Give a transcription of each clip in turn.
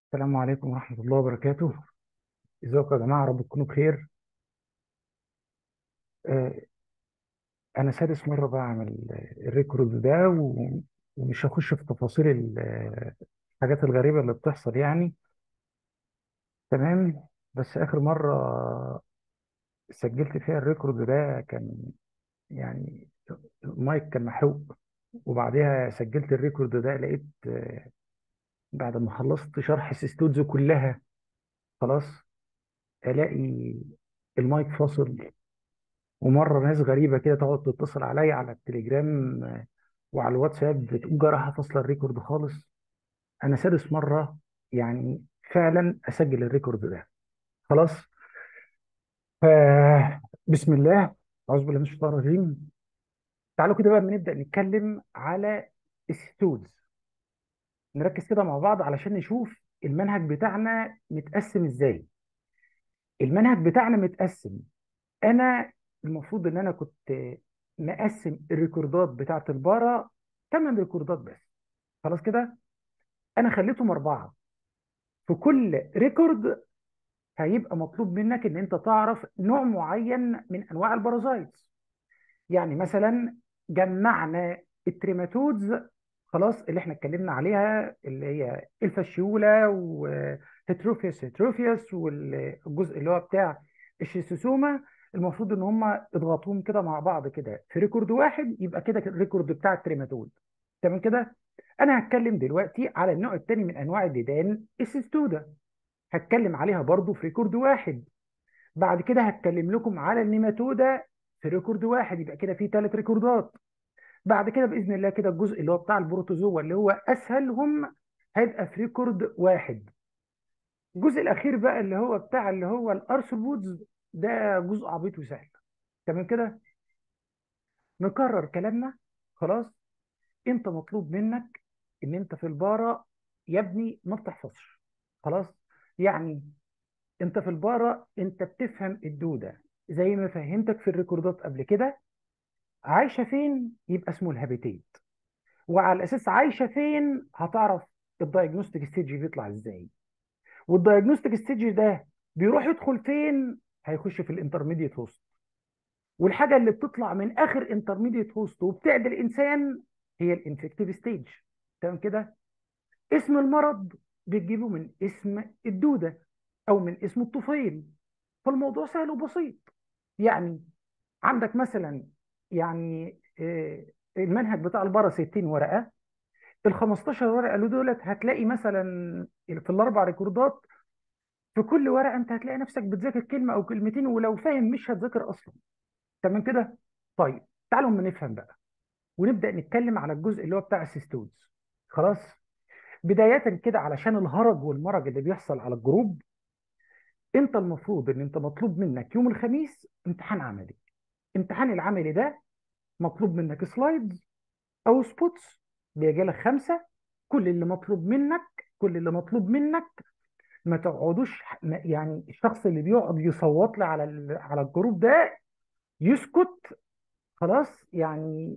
السلام عليكم ورحمة الله وبركاته ازيكم يا جماعة رب تكونوا بخير آه، أنا سادس مرة بعمل الريكورد ده و- ومش هخش في تفاصيل ال- الحاجات الغريبة اللي بتحصل يعني تمام بس آخر مرة سجلت فيها الريكورد ده كان يعني المايك كان محروق وبعدها سجلت الريكورد ده لقيت آه، بعد ما خلصت شرح الستوديو كلها خلاص ألاقي المايك فاصل ومره ناس غريبه كده تقعد تتصل عليا على التليجرام آه، وعلى الواتساب بتقوم جايه رايحه فاصله الريكورد خالص انا سادس مره يعني فعلا اسجل الريكورد ده خلاص ف بسم الله اعوذ بالله من الشيطان الرجيم تعالوا كده بقى نبدا نتكلم على الستودز نركز كده مع بعض علشان نشوف المنهج بتاعنا متقسم ازاي المنهج بتاعنا متقسم انا المفروض ان انا كنت مقسم الريكوردات بتاعت البارا 8 ريكوردات بس خلاص كده انا خليتهم اربعه في كل ريكورد هيبقى مطلوب منك ان انت تعرف نوع معين من انواع البارازايتس يعني مثلا جمعنا التريماتودز خلاص اللي احنا اتكلمنا عليها اللي هي الفاشيولا وهيتروفيوس هيتروفيوس والجزء اللي هو بتاع الشيستوسوما المفروض ان هم اضغطوهم كده مع بعض كده في ريكورد واحد يبقى كده الريكورد بتاع التريماتود تمام كده انا هتكلم دلوقتي على النوع الثاني من انواع الديدان السيستودا هتكلم عليها برضو في ريكورد واحد بعد كده هتكلم لكم على النيماتودا في ريكورد واحد يبقى كده في ثلاث ريكوردات بعد كده باذن الله كده الجزء اللي هو بتاع البروتوزوا اللي هو اسهلهم هيبقى في ريكورد واحد الجزء الاخير بقى اللي هو بتاع اللي هو الارثروبودز ده جزء عبيط وسهل تمام كده نكرر كلامنا خلاص انت مطلوب منك ان انت في البارة يا ابني ما بتحفظش خلاص يعني انت في البارة انت بتفهم الدودة زي ما فهمتك في الريكوردات قبل كده عايشة فين يبقى اسمه الهابيتيت وعلى اساس عايشة فين هتعرف الدايجنوستيك ستيج بيطلع ازاي والدايجنوستيك ستيج ده بيروح يدخل فين هيخش في الانترميديت هوست والحاجه اللي بتطلع من اخر انترميديت هوست وبتعدي الانسان هي الانفكتيف ستيج تمام كده اسم المرض بتجيبه من اسم الدوده او من اسم الطفيل فالموضوع سهل وبسيط يعني عندك مثلا يعني آه، المنهج بتاع البارا 60 ورقه ال 15 ورقه اللي دولت هتلاقي مثلا في الاربع ريكوردات في كل ورقه انت هتلاقي نفسك بتذاكر كلمه او كلمتين ولو فاهم مش هتذاكر اصلا تمام كده طيب تعالوا اما نفهم بقى ونبدا نتكلم على الجزء اللي هو بتاع السيستودز خلاص بدايه كده علشان الهرج والمرج اللي بيحصل على الجروب انت المفروض ان انت مطلوب منك يوم الخميس امتحان عملي امتحان العملي ده مطلوب منك سلايدز او سبوتس بيجي لك خمسه كل اللي مطلوب منك كل اللي مطلوب منك ما تقعدوش ما- يعني الشخص اللي بيقعد يصوت لي على ال- على الجروب ده يسكت خلاص يعني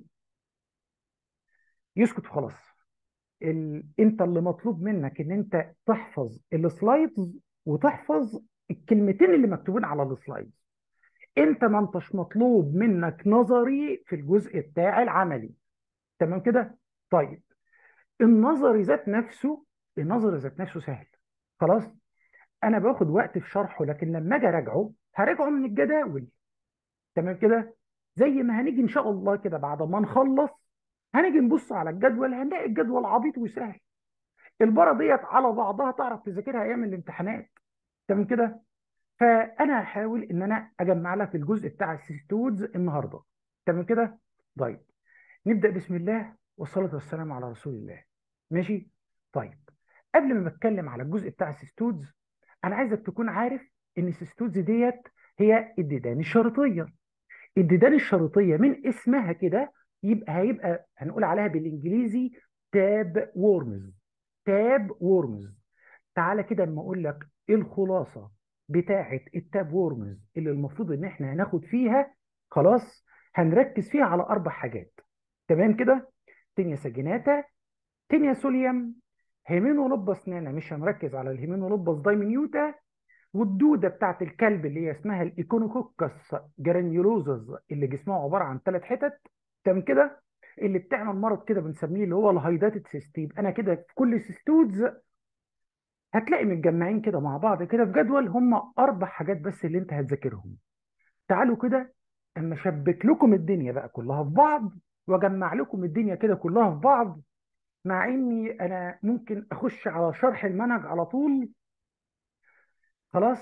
يسكت خلاص ال... انت اللي مطلوب منك ان انت تحفظ السلايدز وتحفظ الكلمتين اللي مكتوبين على السلايدز انت ما انتش مطلوب منك نظري في الجزء بتاع العملي تمام كده طيب النظري ذات نفسه النظري ذات نفسه سهل خلاص انا باخد وقت في شرحه لكن لما اجي اراجعه هراجعه من الجداول تمام كده زي ما هنيجي ان شاء الله كده بعد ما نخلص هنيجي نبص على الجدول هنلاقي الجدول عبيط وسهل البره ديت على بعضها تعرف تذاكرها ايام الامتحانات تمام كده فانا هحاول ان انا اجمع لك الجزء بتاع السيستودز النهارده تمام كده طيب نبدا بسم الله والصلاه والسلام على رسول الله ماشي طيب قبل ما بتكلم على الجزء بتاع السيستودز انا عايزك تكون عارف ان السيستودز ديت هي الديدان الشريطيه الديدان الشريطيه من اسمها كده يبقى هيبقى هنقول عليها بالانجليزي تاب وورمز تاب وورمز تعالى كده اما اقول لك ايه الخلاصه بتاعه التاب وورمز اللي المفروض ان احنا هناخد فيها خلاص هنركز فيها على اربع حاجات تمام كده تينيا ساجيناتا تينيا سوليوم هيمينولوباس نانا مش هنركز على الهيمينولوباس دايمنيوتا والدوده بتاعت الكلب اللي هي اسمها الايكونوكوكس جرانيولوزز اللي جسمها عباره عن ثلاث حتت تمام كده اللي بتعمل مرض كده بنسميه اللي هو الهايداتد سيستيب انا كده في كل سيستودز هتلاقي متجمعين كده مع بعض كده في جدول هم اربع حاجات بس اللي انت هتذاكرهم تعالوا كده اما اشبك لكم الدنيا بقى كلها في بعض واجمع لكم الدنيا كده كلها في بعض مع اني انا ممكن اخش على شرح المنهج على طول خلاص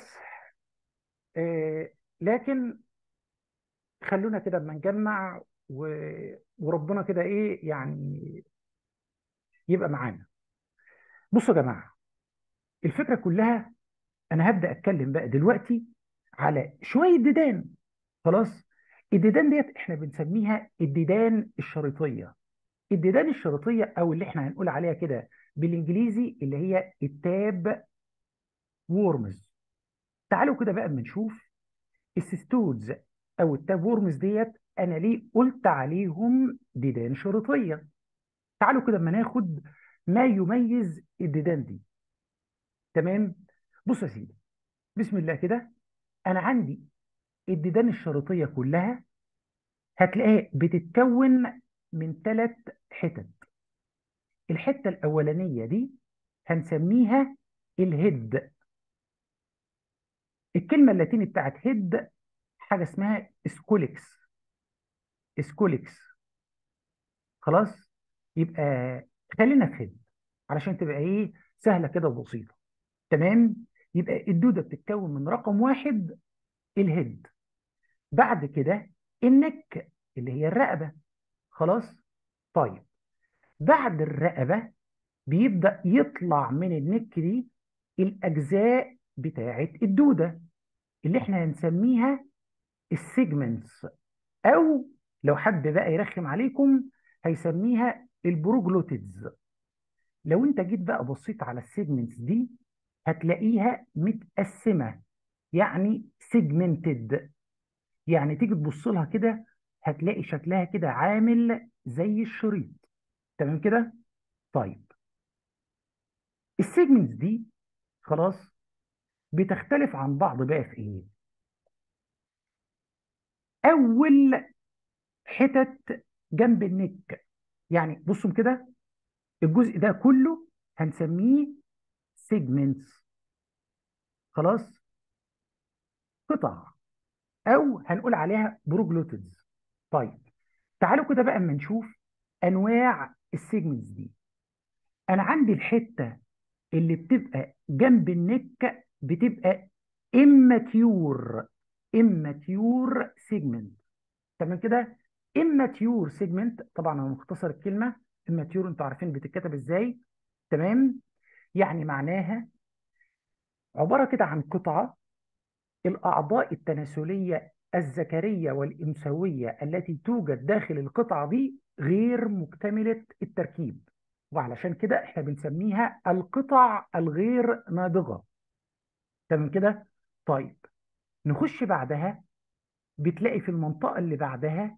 آه لكن خلونا كده اما نجمع و... وربنا كده ايه يعني يبقى معانا بصوا يا جماعه الفكره كلها انا هبدا اتكلم بقى دلوقتي على شويه ديدان خلاص الديدان ديت احنا بنسميها الديدان الشريطيه الديدان الشريطيه او اللي احنا هنقول عليها كده بالانجليزي اللي هي التاب وورمز تعالوا كده بقى اما نشوف السيستودز او التاب وورمز ديت انا ليه قلت عليهم ديدان شريطيه تعالوا كده اما ناخد ما يميز الديدان دي تمام بص يا سيدي بسم الله كده انا عندي الديدان الشريطيه كلها هتلاقيها بتتكون من ثلاث حتت الحته الاولانيه دي هنسميها الهيد الكلمه اللاتيني بتاعت هيد حاجه اسمها سكوليكس سكوليكس خلاص يبقى خلينا في هيد علشان تبقى ايه سهله كده وبسيطه تمام يبقى الدوده بتتكون من رقم واحد الهيد بعد كده النك اللي هي الرقبه خلاص طيب بعد الرقبه بيبدا يطلع من النك دي الاجزاء بتاعه الدوده اللي احنا هنسميها السيجمنتس او لو حد بقى يرخم عليكم هيسميها البروجلوتيدز لو انت جيت بقى بصيت على السيجمنتس دي هتلاقيها متقسمه يعني سيجمنتد يعني تيجي تبص لها كده هتلاقي شكلها كده عامل زي الشريط تمام كده طيب السيجمنتس دي خلاص بتختلف عن بعض بقى في ايه اول حتت جنب النك يعني بصوا كده الجزء ده كله هنسميه سيجمنتس خلاص قطع او هنقول عليها بروجلوتيدز طيب تعالوا كده بقى اما نشوف انواع السيجمنتس دي انا عندي الحته اللي بتبقى جنب النك بتبقى immature immature segment تمام كده immature segment طبعا انا مختصر الكلمه immature انتوا عارفين بتتكتب ازاي تمام يعني معناها عباره كده عن قطعه الاعضاء التناسليه الذكريه والانثويه التي توجد داخل القطعه دي غير مكتمله التركيب وعلشان كده احنا بنسميها القطع الغير ناضجه تمام كده طيب نخش بعدها بتلاقي في المنطقه اللي بعدها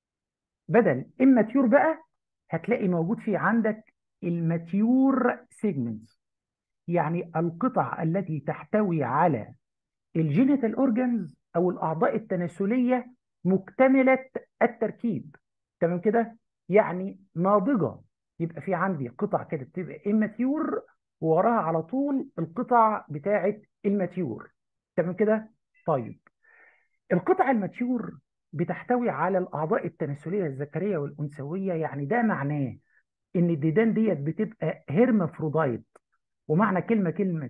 بدل immature بقى هتلاقي موجود في عندك الماتيور سيجمنتس يعني القطع التي تحتوي على الجينيتال اورجانز او الاعضاء التناسليه مكتمله التركيب تمام كده يعني ناضجه يبقى في عندي قطع كده بتبقى immature ووراها على طول القطع بتاعه الماتيور تمام كده طيب القطع الماتيور بتحتوي على الاعضاء التناسليه الذكريه والانثويه يعني ده معناه ان الديدان ديت بتبقى هيرمافرودايت ومعنى كلمه كلمه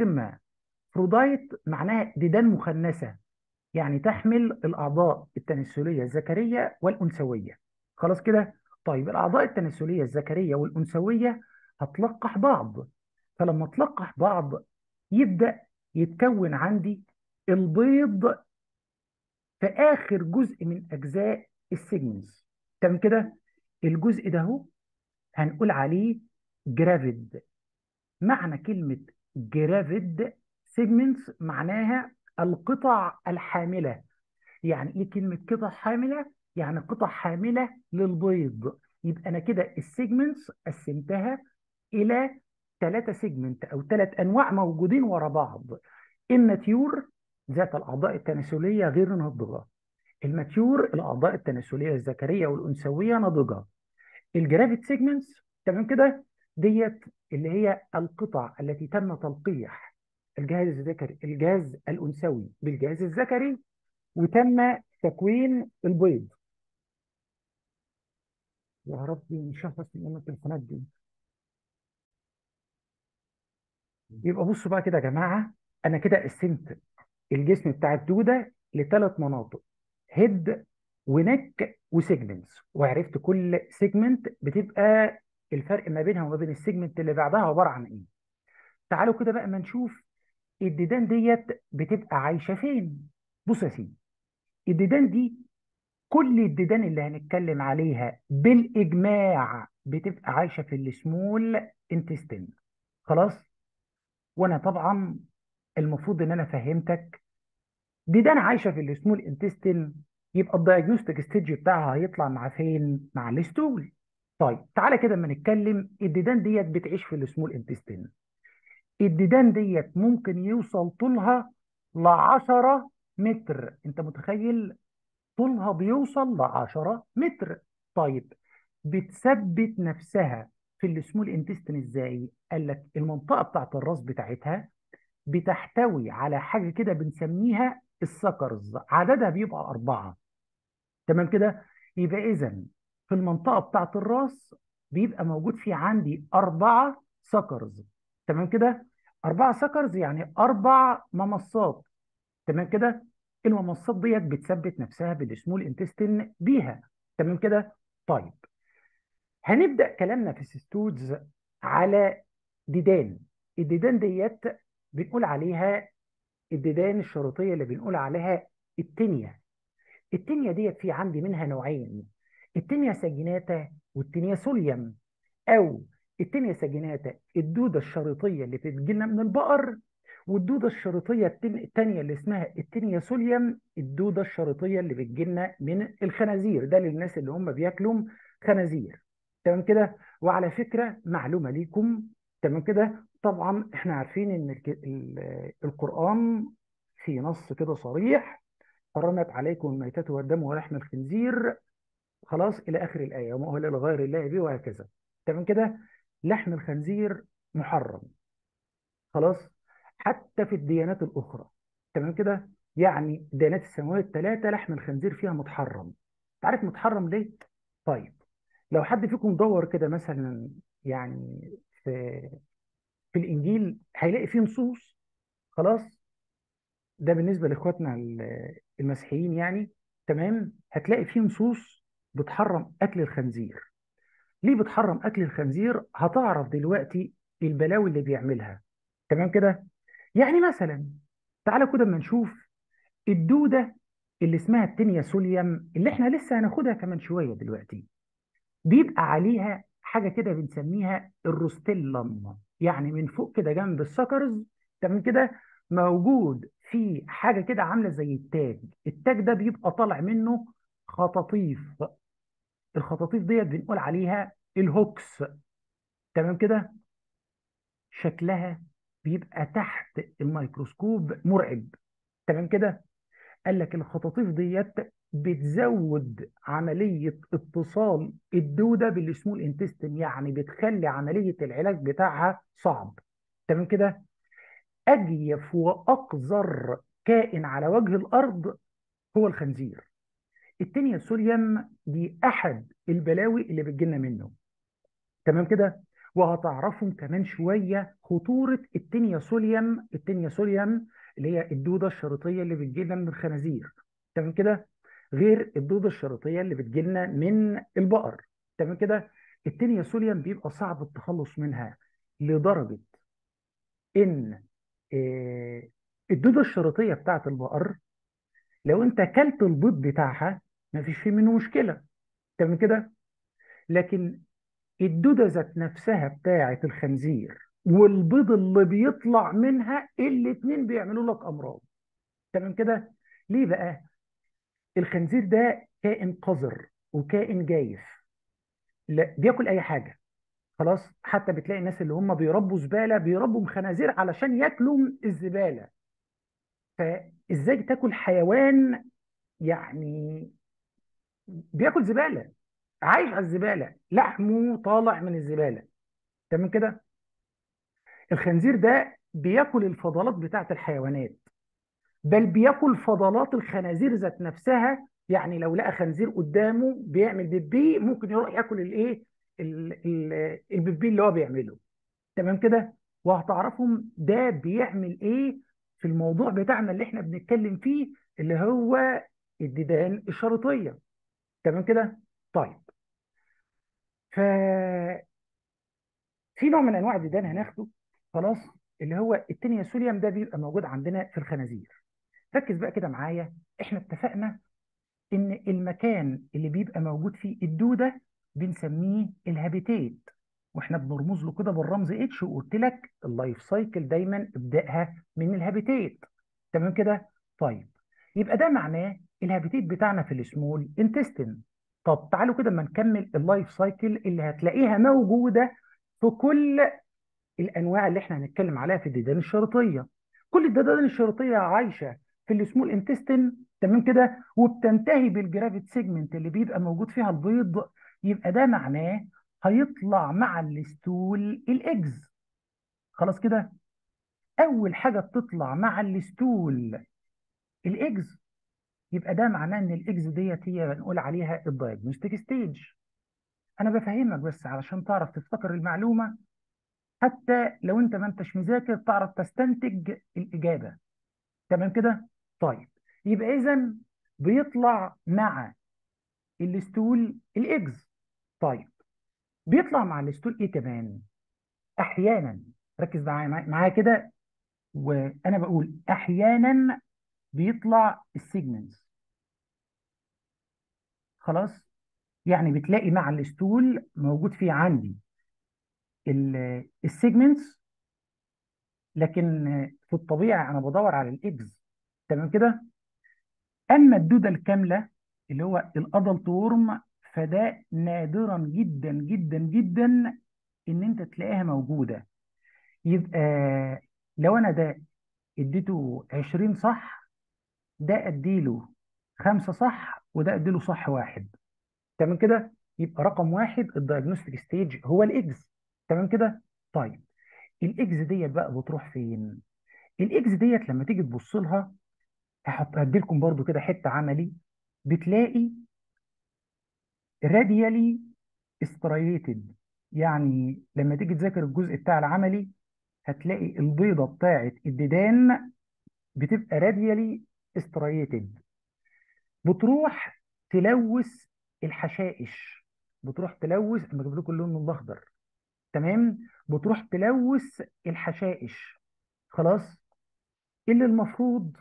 هيرمافرودايت معناها ديدان مخنثه يعني تحمل الاعضاء التناسليه الذكريه والانثويه خلاص كده طيب الاعضاء التناسليه الذكريه والانثويه هتلقح بعض فلما تلقح بعض يبدا يتكون عندي البيض في اخر جزء من اجزاء السيجمنتس تمام كده الجزء ده اهو هنقول عليه جرافيد معنى كلمه جرافيد سيجمنتس معناها القطع الحامله يعني ايه كلمه قطع حامله يعني قطع حامله للبيض يبقى انا كده السيجمنتس قسمتها الى ثلاثة سيجمنت او ثلاث انواع موجودين ورا بعض الماتيور ذات الاعضاء التناسليه غير ناضجه الماتيور الاعضاء التناسليه الذكريه والانثويه ناضجه الجرافيت سيجمنتس تمام كده ديت اللي هي القطع التي تم تلقيح الجهاز الذكري الجهاز الانثوي بالجهاز الذكري وتم تكوين البيض يا ربي نشخص من التليفونات دي يبقى بصوا بقى كده يا جماعه انا كده قسمت الجسم بتاع الدوده لثلاث مناطق هيد ونك وسيجمنتس وعرفت كل سيجمنت بتبقى الفرق ما بينها وما بين السيجمنت اللي بعدها عباره عن ايه تعالوا كده بقى ما نشوف الديدان ديت بتبقى عايشه فين بص يا سيدي الديدان دي كل الديدان اللي هنتكلم عليها بالاجماع بتبقى عايشه في السمول انتستين خلاص وانا طبعا المفروض ان انا فهمتك ديدان عايشه في السمول انتستين يبقى الدايجنوستيك ستيج بتاعها هيطلع مع فين مع الستول طيب تعالى كده اما نتكلم الديدان ديت بتعيش في السمول انتستين الديدان ديت ممكن يوصل طولها ل 10 متر انت متخيل طولها بيوصل ل 10 متر طيب بتثبت نفسها في السمول انتستين ازاي قال لك المنطقه بتاعت الراس بتاعتها بتحتوي على حاجه كده بنسميها السكرز عددها بيبقى أربعة تمام كده يبقى إذا في المنطقة بتاعت الراس بيبقى موجود في عندي أربعة سكرز تمام كده أربعة سكرز يعني أربع ممصات تمام كده الممصات ديت بتثبت نفسها بالسمول انتستين بيها تمام كده طيب هنبدأ كلامنا في السيستودز على ديدان الديدان ديت بنقول عليها الديدان الشريطيه اللي بنقول عليها التنيا التنيا ديت في عندي منها نوعين التنيا ساجيناتا والتنيا سوليوم او التنيا ساجيناتا الدوده الشريطيه اللي بتجيلنا من البقر والدوده الشريطيه الثانيه اللي اسمها التنيا سوليوم الدوده الشريطيه اللي بتجيلنا من الخنازير ده للناس اللي هم بياكلوا خنازير تمام كده وعلى فكره معلومه ليكم تمام كده طبعا احنا عارفين ان القرآن في نص كده صريح حرمت عليكم الميتة والدم ولحم الخنزير خلاص الى اخر الايه وما اهل لغير الله به وهكذا تمام كده لحم الخنزير محرم خلاص حتى في الديانات الاخرى تمام كده يعني الديانات السماويه الثلاثه لحم الخنزير فيها متحرم تعرف متحرم ليه طيب لو حد فيكم دور كده مثلا يعني في في الانجيل هيلاقي فيه نصوص خلاص ده بالنسبه لاخواتنا المسيحيين يعني تمام هتلاقي فيه نصوص بتحرم اكل الخنزير ليه بتحرم اكل الخنزير هتعرف دلوقتي البلاوي اللي بيعملها تمام كده يعني مثلا تعالى كده اما نشوف الدوده اللي اسمها التنيا سوليوم اللي احنا لسه هناخدها كمان شويه دلوقتي بيبقى عليها حاجه كده بنسميها الروستيلم يعني من فوق كده جنب السكرز تمام كده موجود في حاجه كده عامله زي التاج التاج ده بيبقى طالع منه خطاطيف الخطاطيف ديت بنقول عليها الهوكس تمام كده شكلها بيبقى تحت الميكروسكوب مرعب تمام كده قال لك الخطاطيف ديت بتزود عملية اتصال الدودة بالسمول انتستين يعني بتخلي عملية العلاج بتاعها صعب تمام كده أجيف وأقذر كائن على وجه الأرض هو الخنزير التنيا سوليوم دي أحد البلاوي اللي بتجيلنا منه تمام كده وهتعرفهم كمان شوية خطورة التنيا سوليوم التنيا سوليوم اللي هي الدودة الشريطية اللي بتجيلنا من الخنازير تمام كده غير الدودة الشريطية اللي بتجيلنا من البقر تمام كده التنيا سوليوم بيبقى صعب التخلص منها لدرجة ان الدودة الشريطية بتاعت البقر لو انت اكلت البيض بتاعها ما فيش فيه منه مشكلة تمام كده لكن الدودة ذات نفسها بتاعت الخنزير والبيض اللي بيطلع منها الاتنين بيعملوا لك امراض تمام كده ليه بقى الخنزير ده كائن قذر وكائن جايف لا بياكل اي حاجه خلاص حتى بتلاقي الناس اللي هم بيربوا زباله بيربوا خنازير علشان ياكلوا الزباله فازاي تاكل حيوان يعني بياكل زباله عايش على الزباله لحمه طالع من الزباله تمام كده الخنزير ده بياكل الفضلات بتاعت الحيوانات بل بياكل فضلات الخنازير ذات نفسها يعني لو لقى خنزير قدامه بيعمل بيبي ممكن يروح ياكل الايه ال- ال- البيبي اللي هو بيعمله تمام كده وهتعرفهم ده بيعمل ايه في الموضوع بتاعنا اللي احنا بنتكلم فيه اللي هو الديدان الشريطيه تمام كده طيب ف في نوع من انواع الديدان هناخده خلاص اللي هو التنياسوليوم ده بيبقى موجود عندنا في الخنازير ركز بقى كده معايا احنا اتفقنا ان المكان اللي بيبقى موجود فيه الدوده بنسميه الهابيتيت واحنا بنرمز له كده بالرمز اتش وقلت لك اللايف سايكل دايما ابداها من الهابيتيت تمام كده طيب يبقى ده معناه الهابيتيت بتاعنا في السمول انتستين طب تعالوا كده اما نكمل اللايف سايكل اللي هتلاقيها موجوده في كل الانواع اللي احنا هنتكلم عليها في الديدان الشريطيه كل الديدان الشريطيه عايشه في السمول انتستين تمام كده وبتنتهي بالجرافيت سيجمنت اللي بيبقى موجود فيها البيض يبقى ده معناه هيطلع مع الستول الاجز خلاص كده اول حاجه بتطلع مع الستول الاجز يبقى ده معناه ان الاجز ديت هي بنقول عليها الدايجنوستيك ستيج انا بفهمك بس علشان تعرف تفتكر المعلومه حتى لو انت ما انتش مذاكر تعرف تستنتج الاجابه تمام كده طيب يبقى اذا بيطلع مع الستول الاجز طيب بيطلع مع الستول ايه كمان احيانا ركز معايا معايا كده وانا بقول احيانا بيطلع السيجمنتس خلاص يعني بتلاقي مع الستول موجود فيه عندي السيجمنتس لكن في الطبيعه انا بدور على الاجز تمام كده اما الدوده الكامله اللي هو الادلت ورم فده نادرا جدا جدا جدا ان انت تلاقيها موجوده يبقى لو انا ده اديته 20 صح ده اديله خمسة صح وده اديله صح واحد تمام كده يبقى رقم واحد الدايجنوستيك ستيج هو الاكس تمام كده طيب الاكس ديت بقى بتروح فين الاكس ديت لما تيجي تبص لها هحط هدي لكم برضو كده حته عملي بتلاقي راديالي استريتد يعني لما تيجي تذاكر الجزء بتاع العملي هتلاقي البيضه بتاعت الديدان بتبقى راديالي استريتد بتروح تلوث الحشائش بتروح تلوث انا بجيب لكم اللون الاخضر تمام بتروح تلوث الحشائش خلاص اللي المفروض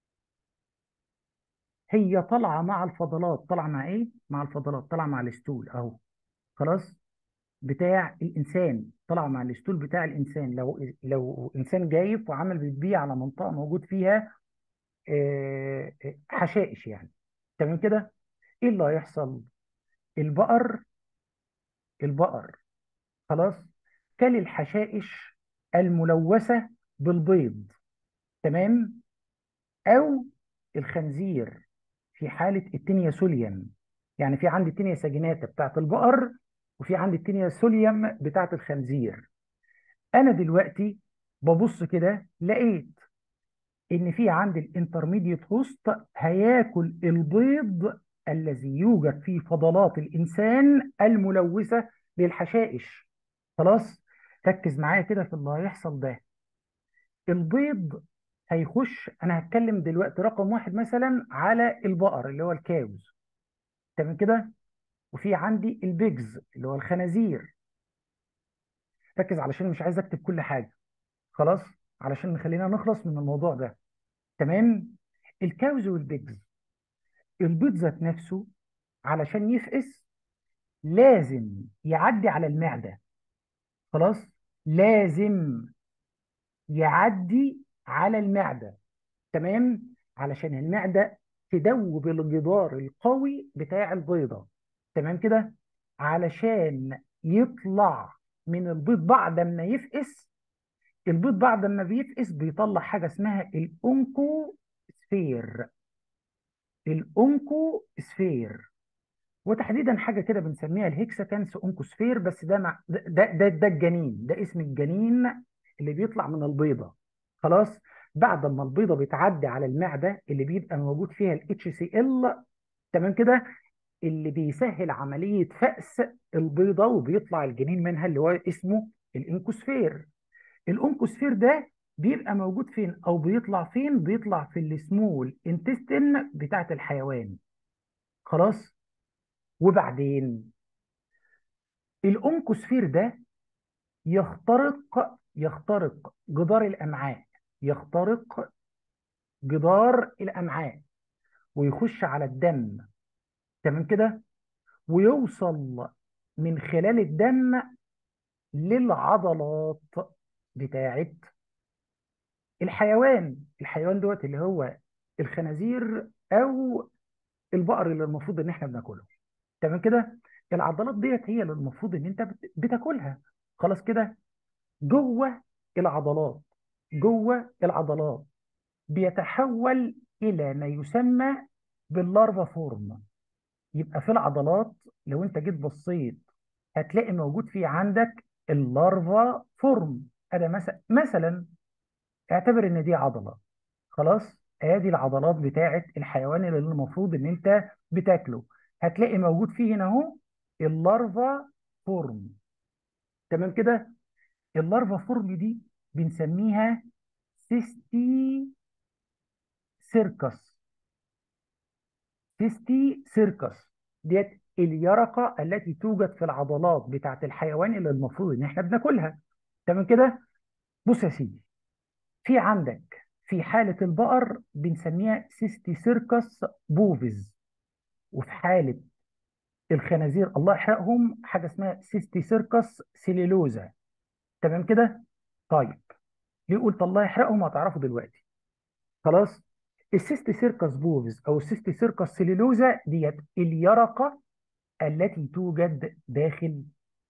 هي طالعه مع الفضلات طالعه مع ايه مع الفضلات طالعه مع الستول اهو خلاص بتاع الانسان طالعه مع الستول بتاع الانسان لو لو انسان جايب وعمل بيبي على منطقه موجود فيها آه، حشائش يعني تمام كده ايه اللي هيحصل البقر البقر خلاص كل الحشائش الملوثه بالبيض تمام او الخنزير في حاله التينيا سوليوم يعني في عندي التينيا ساجيناتا بتاعت البقر وفي عندي التينيا سوليوم بتاعت الخنزير انا دلوقتي ببص كده لقيت ان في عندي الانترميديت هوست هياكل البيض الذي يوجد فيه فضلات الانسان الملوثه للحشائش خلاص ركز معايا كده في اللي هيحصل ده البيض هيخش انا هتكلم دلوقتي رقم واحد مثلا على البقر اللي هو الكاوز تمام كده وفي عندي البيجز اللي هو الخنازير ركز علشان مش عايز اكتب كل حاجه خلاص علشان نخلينا نخلص من الموضوع ده تمام الكاوز والبيجز البيض ذات نفسه علشان يفقس لازم يعدي على المعده خلاص لازم يعدي على المعده تمام علشان المعده تدوب الجدار القوي بتاع البيضه تمام كده علشان يطلع من البيض بعد ما يفقس البيض بعد ما بيفقس بيطلع حاجه اسمها الأونكوسفير الأونكوسفير وتحديدا حاجه كده بنسميها الهكساكانس أونكوسفير بس ده مع ده ده ده الجنين ده اسم الجنين اللي بيطلع من البيضه خلاص بعد ما البيضه بتعدي على المعده اللي بيبقى موجود فيها الاتش سي ال تمام كده اللي بيسهل عمليه فأس البيضه وبيطلع الجنين منها اللي هو اسمه الانكوسفير الانكوسفير ده بيبقى موجود فين او بيطلع فين بيطلع في السمول انتستين بتاعت الحيوان خلاص وبعدين الانكوسفير ده يخترق يخترق جدار الامعاء يخترق جدار الامعاء ويخش على الدم تمام كده ويوصل من خلال الدم للعضلات بتاعت الحيوان الحيوان دوت اللي هو الخنازير او البقر اللي المفروض ان احنا بناكله تمام كده العضلات ديت هي اللي المفروض ان انت بت- بتاكلها خلاص كده جوه العضلات جوه العضلات بيتحول الى ما يسمى باللارفا فورم يبقى في العضلات لو انت جيت بصيت هتلاقي موجود في عندك اللارفا فورم انا مثلا مثلا اعتبر ان دي عضله خلاص ادي العضلات بتاعه الحيوان اللي المفروض ان انت بتاكله هتلاقي موجود فيه هنا اهو اللارفا فورم تمام كده اللارفا فورم دي بنسميها سيستي سيركس سيستي سيركس ديت اليرقة التي توجد في العضلات بتاعت الحيوان اللي المفروض ان احنا بناكلها تمام كده بص يا سيدي في عندك في حالة البقر بنسميها سيستي سيركس بوفيز وفي حالة الخنازير الله يحرقهم حاجة اسمها سيستي سيركس سيليلوزا تمام كده طيب ليه قلت الله يحرقهم هتعرفوا دلوقتي خلاص السيستي سيركس بوفيز او السيستي سيركس سيليلوزا ديت اليرقة التي توجد داخل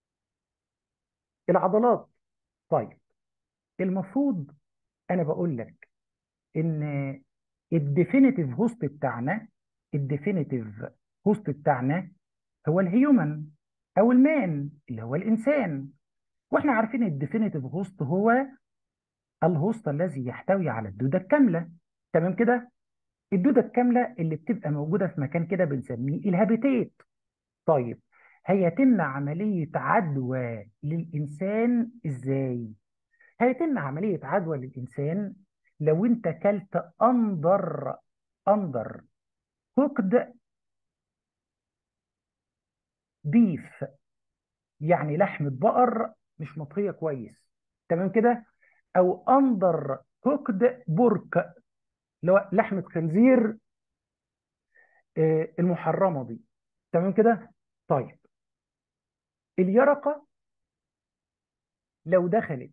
العضلات طيب المفروض انا بقول لك ان الديفينيتيف هوست بتاعنا الديفينيتيف هوست بتاعنا هو الهيومن او المان اللي هو الانسان واحنا عارفين الديفينيتيف هوست هو الهوست الذي يحتوي على الدوده الكامله تمام كده الدوده الكامله اللي بتبقى موجوده في مكان كده بنسميه الهابيتيت طيب هيتم عمليه عدوى للانسان ازاي هيتم عمليه عدوى للانسان لو انت كلت اندر اندر كوكد بيف يعني لحمه بقر مش مطهيه كويس تمام كده او اندر كوكد بورك اللي هو لحمه خنزير آه، المحرمه دي تمام كده طيب اليرقه لو دخلت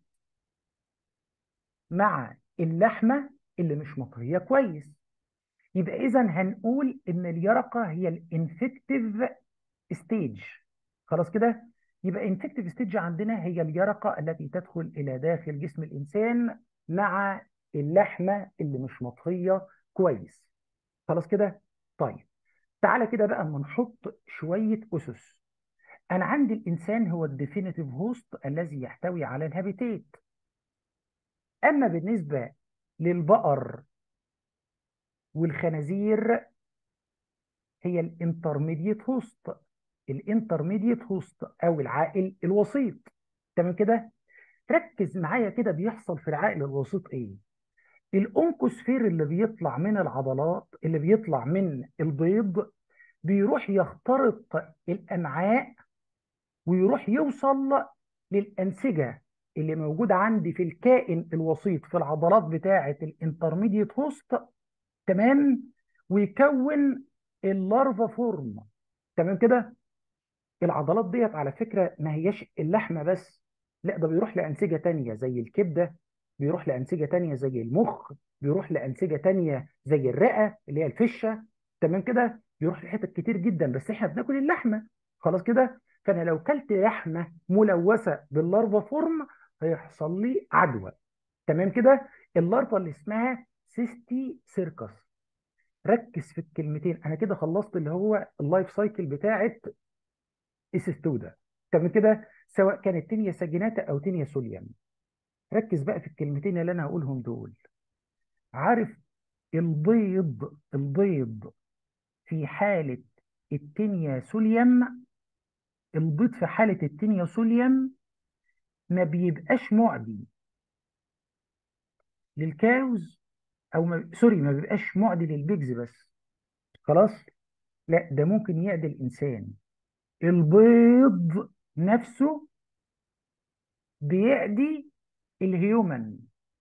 مع اللحمه اللي مش مطهيه كويس يبقى اذا هنقول ان اليرقه هي الانفكتيف ستيج خلاص كده يبقى انفكتيف ستيج عندنا هي اليرقه التي تدخل الى داخل جسم الانسان مع اللحمه اللي مش مطهيه كويس خلاص كده طيب تعالى كده بقى اما نحط شويه اسس انا عندي الانسان هو الديفينيتيف هوست الذي يحتوي على الهابيتيت اما بالنسبه للبقر والخنازير هي الانترميديت هوست الانترميديت هوست او العائل الوسيط تمام كده ركز معايا كده بيحصل في العائل الوسيط ايه الأونكوسفير اللي بيطلع من العضلات اللي بيطلع من البيض بيروح يخترق الأمعاء ويروح يوصل للأنسجة اللي موجودة عندي في الكائن الوسيط في العضلات بتاعة الانترميديت هوست تمام ويكون اللارفا فورم تمام كده العضلات ديت على فكرة ما هياش اللحمة بس لا ده بيروح لأنسجة تانية زي الكبدة بيروح لأنسجة تانية زي المخ بيروح لأنسجة تانية زي الرئة اللي هي الفشة تمام كده بيروح لحتت كتير جدا بس احنا بناكل اللحمة خلاص كده فانا لو كلت لحمه ملوثه باللارفا فورم هيحصل لي عدوى تمام كده اللارفا اللي اسمها سيستي سيركس ركز في الكلمتين انا كده خلصت اللي هو اللايف سايكل بتاعه السيستودا تمام كده سواء كانت تينيا ساجيناتا او تينيا سوليام ركز بقى في الكلمتين اللي انا هقولهم دول عارف البيض البيض في حالة التينيا سوليام البيض في حالة التينيا سوليام ما بيبقاش معدي للكاوز او ما... سوري ما بيبقاش معدي للبيجز بس خلاص لا ده ممكن يعدي الانسان البيض نفسه بيعدي الهيومن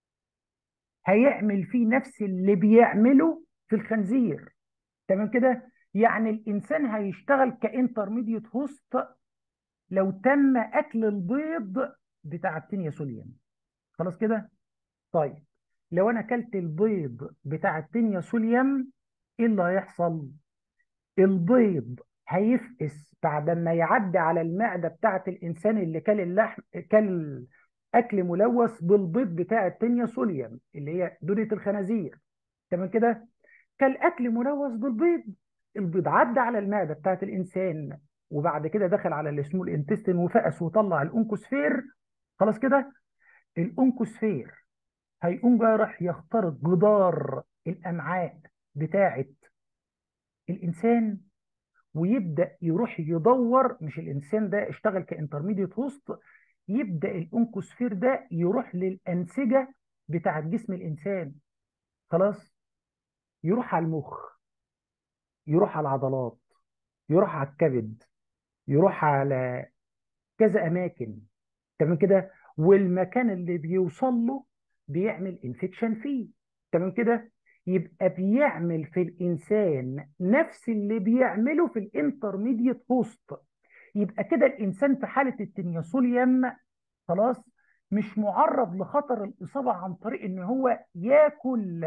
هيعمل فيه نفس اللي بيعمله في الخنزير تمام كده يعني الانسان هيشتغل كانترميديت هوست لو تم اكل البيض بتاع التينيا سوليوم خلاص كده طيب لو انا اكلت البيض بتاع التينيا سوليوم ايه اللي هيحصل البيض هيفقس بعد ما يعدي على المعده بتاعه الانسان اللي كل اللحم كل اكل ملوث بالبيض بتاع التينيا سوليوم اللي هي دودة الخنازير تمام كده كالاكل ملوث بالبيض البيض عدى على المعده بتاعه الانسان وبعد كده دخل على السمول انتستين وفقس وطلع الانكوسفير خلاص كده الانكوسفير هيقوم بقى راح يخترق جدار الامعاء بتاعه الانسان ويبدا يروح يدور مش الانسان ده اشتغل كانترميديت هوست يبدا الانكوسفير ده يروح للانسجه بتاعه جسم الانسان خلاص يروح على المخ يروح على العضلات يروح على الكبد يروح على كذا اماكن تمام كده والمكان اللي بيوصل له بيعمل انفكشن فيه تمام كده يبقى بيعمل في الانسان نفس اللي بيعمله في الانترميديت هوست يبقى كده الانسان في حاله التنياسوليوم خلاص مش معرض لخطر الاصابه عن طريق ان هو ياكل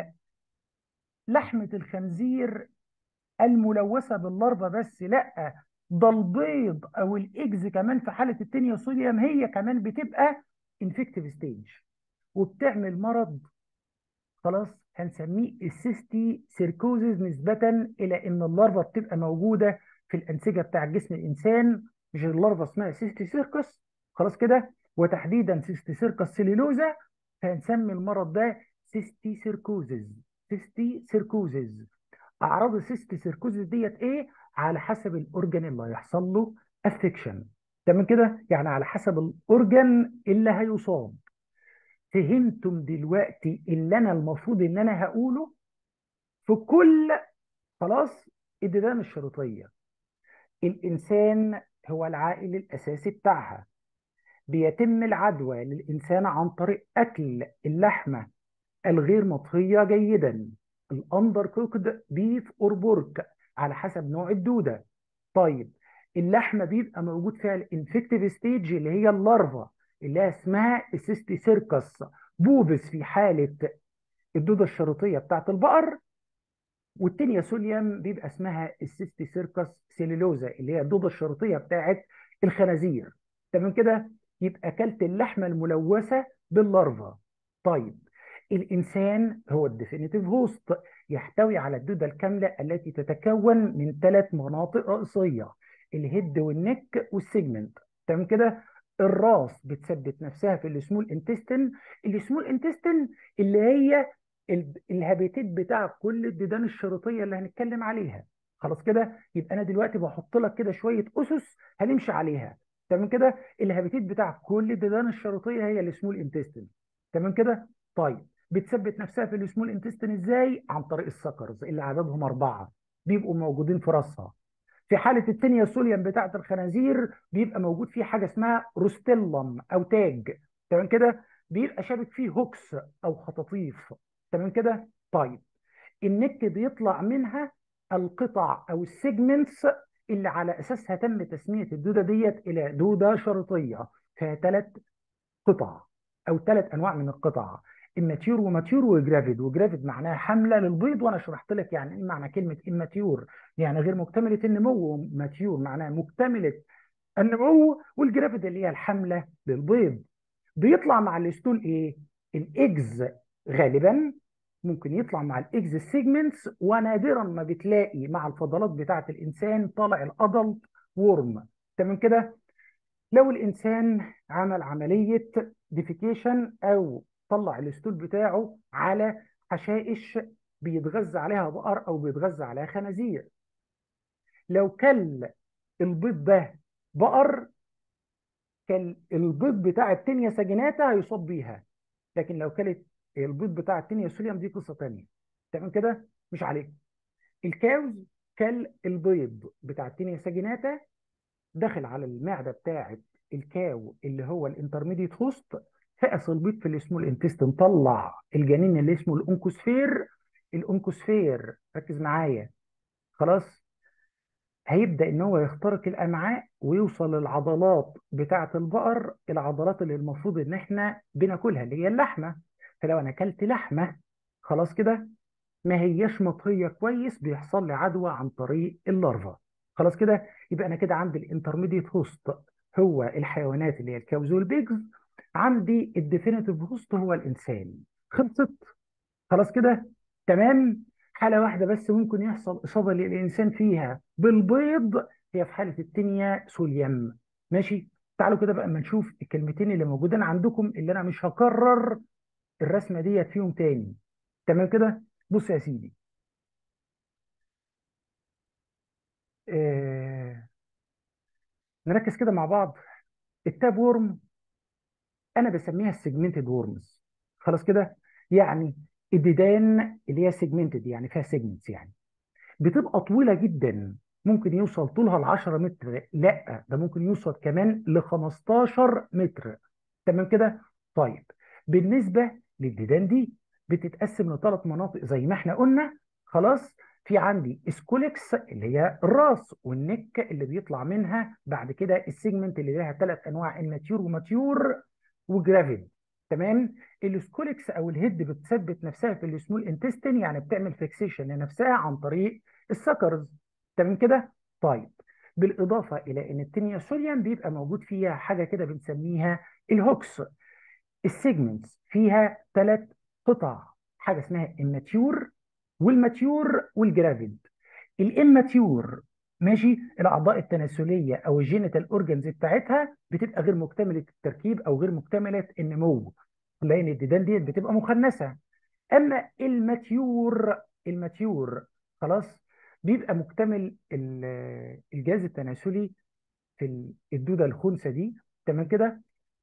لحمه الخنزير الملوثه باللارفا بس لا ده البيض او الايجز كمان في حاله التنياسوليوم هي كمان بتبقى انفكتيف ستيج وبتعمل مرض خلاص هنسميه السيستي سيركوزيس نسبة إلى إن اللارفا بتبقى موجودة في الأنسجة بتاع جسم الإنسان مش اللارفا اسمها سيستي سيركس خلاص كده وتحديدا سيستي سيركس سيلولوزا فهنسمي المرض ده سيستي سيركوزيس سيستي سيركوزيس أعراض السيستي سيركوزيس ديت إيه؟ على حسب الأورجن اللي هيحصل له افكشن تمام كده؟ يعني على حسب الأورجن اللي هيصاب فهمتم دلوقتي اللي انا المفروض ان انا هقوله في كل خلاص الديدان الشريطيه الانسان هو العائل الاساسي بتاعها بيتم العدوى للانسان عن طريق اكل اللحمه الغير مطهيه جيدا الاندر كوكد بيف اور بورك على حسب نوع الدوده طيب اللحمه بيبقى موجود فيها الانفكتيف ستيج اللي هي اللارفا اللي هي اسمها السيستي سيركس بوبس في حالة الدودة الشريطية بتاعت البقر والتانية سوليوم بيبقى اسمها السيستي سيركس سيلولوزا اللي هي الدودة الشريطية بتاعت الخنازير تمام كده يبقى اكلت اللحمة الملوثة باللارفا طيب الانسان هو الديفينيتيف هوست يحتوي على الدودة الكاملة التي تتكون من ثلاث مناطق رئيسية الهيد والنك والسيجمنت تمام كده الراس بتثبت نفسها في السمول انتستين السمول انتستين اللي هي الهابيتيت بتاع كل الديدان الشريطيه اللي هنتكلم عليها خلاص كده يبقى انا دلوقتي بحط لك كده شويه اسس هنمشي عليها تمام كده الهابيتيت بتاع كل الديدان الشريطيه هي السمول انتستين تمام كده طيب بتثبت نفسها في السمول انتستين ازاي عن طريق السكرز اللي عددهم اربعه بيبقوا موجودين في راسها في حالة التنيا سوليوم بتاعة الخنازير بيبقى موجود فيه حاجة اسمها روستيلم أو تاج تمام كده بيبقى شابك فيه هوكس أو خطاطيف تمام كده طيب النك بيطلع منها القطع أو السيجمنتس اللي على أساسها تم تسمية الدودة ديت إلى دودة شريطية فيها ثلاث قطع أو ثلاث أنواع من القطع اماتيور وماتيور وجرافيد وجرافيد معناها حمله للبيض وانا شرحت لك يعني ايه معنى كلمه اماتيور يعني غير مكتمله النمو وماتيور معناها مكتمله النمو والجرافيد اللي هي الحمله للبيض بيطلع مع الستول ايه الاجز غالبا ممكن يطلع مع الاكز سيجمنتس ونادرا ما بتلاقي مع الفضلات بتاعه الانسان طالع الادلت ورم تمام كده لو الانسان عمل عمليه ديفيكيشن او طلع الستول بتاعه على حشائش بيتغذى عليها بقر او بيتغذى عليها خنازير لو كل البيض ده بقر كان البيض بتاع التنيا ساجيناتا هيصاب بيها لكن لو كانت البيض بتاع التنيا سوليوم دي قصه ثانيه تمام كده مش عليك الكاوز كل البيض بتاع التنيا ساجيناتا دخل على المعده بتاعه الكاو اللي هو الانترميديت هوست فقس البيض في السمول انتستين طلع الجنين اللي اسمه الانكوسفير الانكوسفير ركز معايا خلاص هيبدا ان هو يخترق الامعاء ويوصل للعضلات بتاعه البقر العضلات اللي المفروض ان احنا بناكلها اللي هي اللحمه فلو انا اكلت لحمه خلاص كده ما هياش مطهيه كويس بيحصل لي عدوى عن طريق اللارفا خلاص كده يبقى انا كده عندي الانترميديت هوست هو الحيوانات اللي هي الكاوز والبيجز عندي الديفينيتيف هوست هو الانسان خلصت خلاص كده تمام حاله واحده بس ممكن يحصل اصابه للانسان فيها بالبيض هي في حاله التنيا سوليم ماشي تعالوا كده بقى اما نشوف الكلمتين اللي موجودين عندكم اللي انا مش هكرر الرسمه ديت فيهم تاني تمام كده بص يا سيدي آه... نركز كده مع بعض التاب وورم انا بسميها السيجمنتد وورمز خلاص كده يعني الديدان اللي هي سيجمنتد يعني فيها سيجمنتس يعني بتبقى طويله جدا ممكن يوصل طولها ل 10 متر لا ده ممكن يوصل كمان ل 15 متر تمام كده طيب بالنسبه للديدان دي بتتقسم لثلاث مناطق زي ما احنا قلنا خلاص في عندي سكوليكس اللي هي الراس والنك اللي بيطلع منها بعد كده السيجمنت اللي لها ثلاث انواع الماتيور وماتيور وجرافيد تمام السكوليكس او الهيد بتثبت نفسها في السمول انتستين يعني بتعمل فيكسيشن لنفسها عن طريق السكرز تمام كده طيب بالاضافه الى ان التنيا سوليان بيبقى موجود فيها حاجه كده بنسميها الهوكس السيجمنتس فيها ثلاث قطع حاجه اسمها الماتيور والماتيور والجرافيد الاماتيور ماشي الاعضاء التناسليه او الجينيتال اورجنز بتاعتها بتبقى غير مكتمله التركيب او غير مكتمله النمو لان الديدان ديت بتبقى مخنثه اما الماتيور الماتيور خلاص بيبقى مكتمل الجهاز التناسلي في الدوده الخنثى دي تمام كده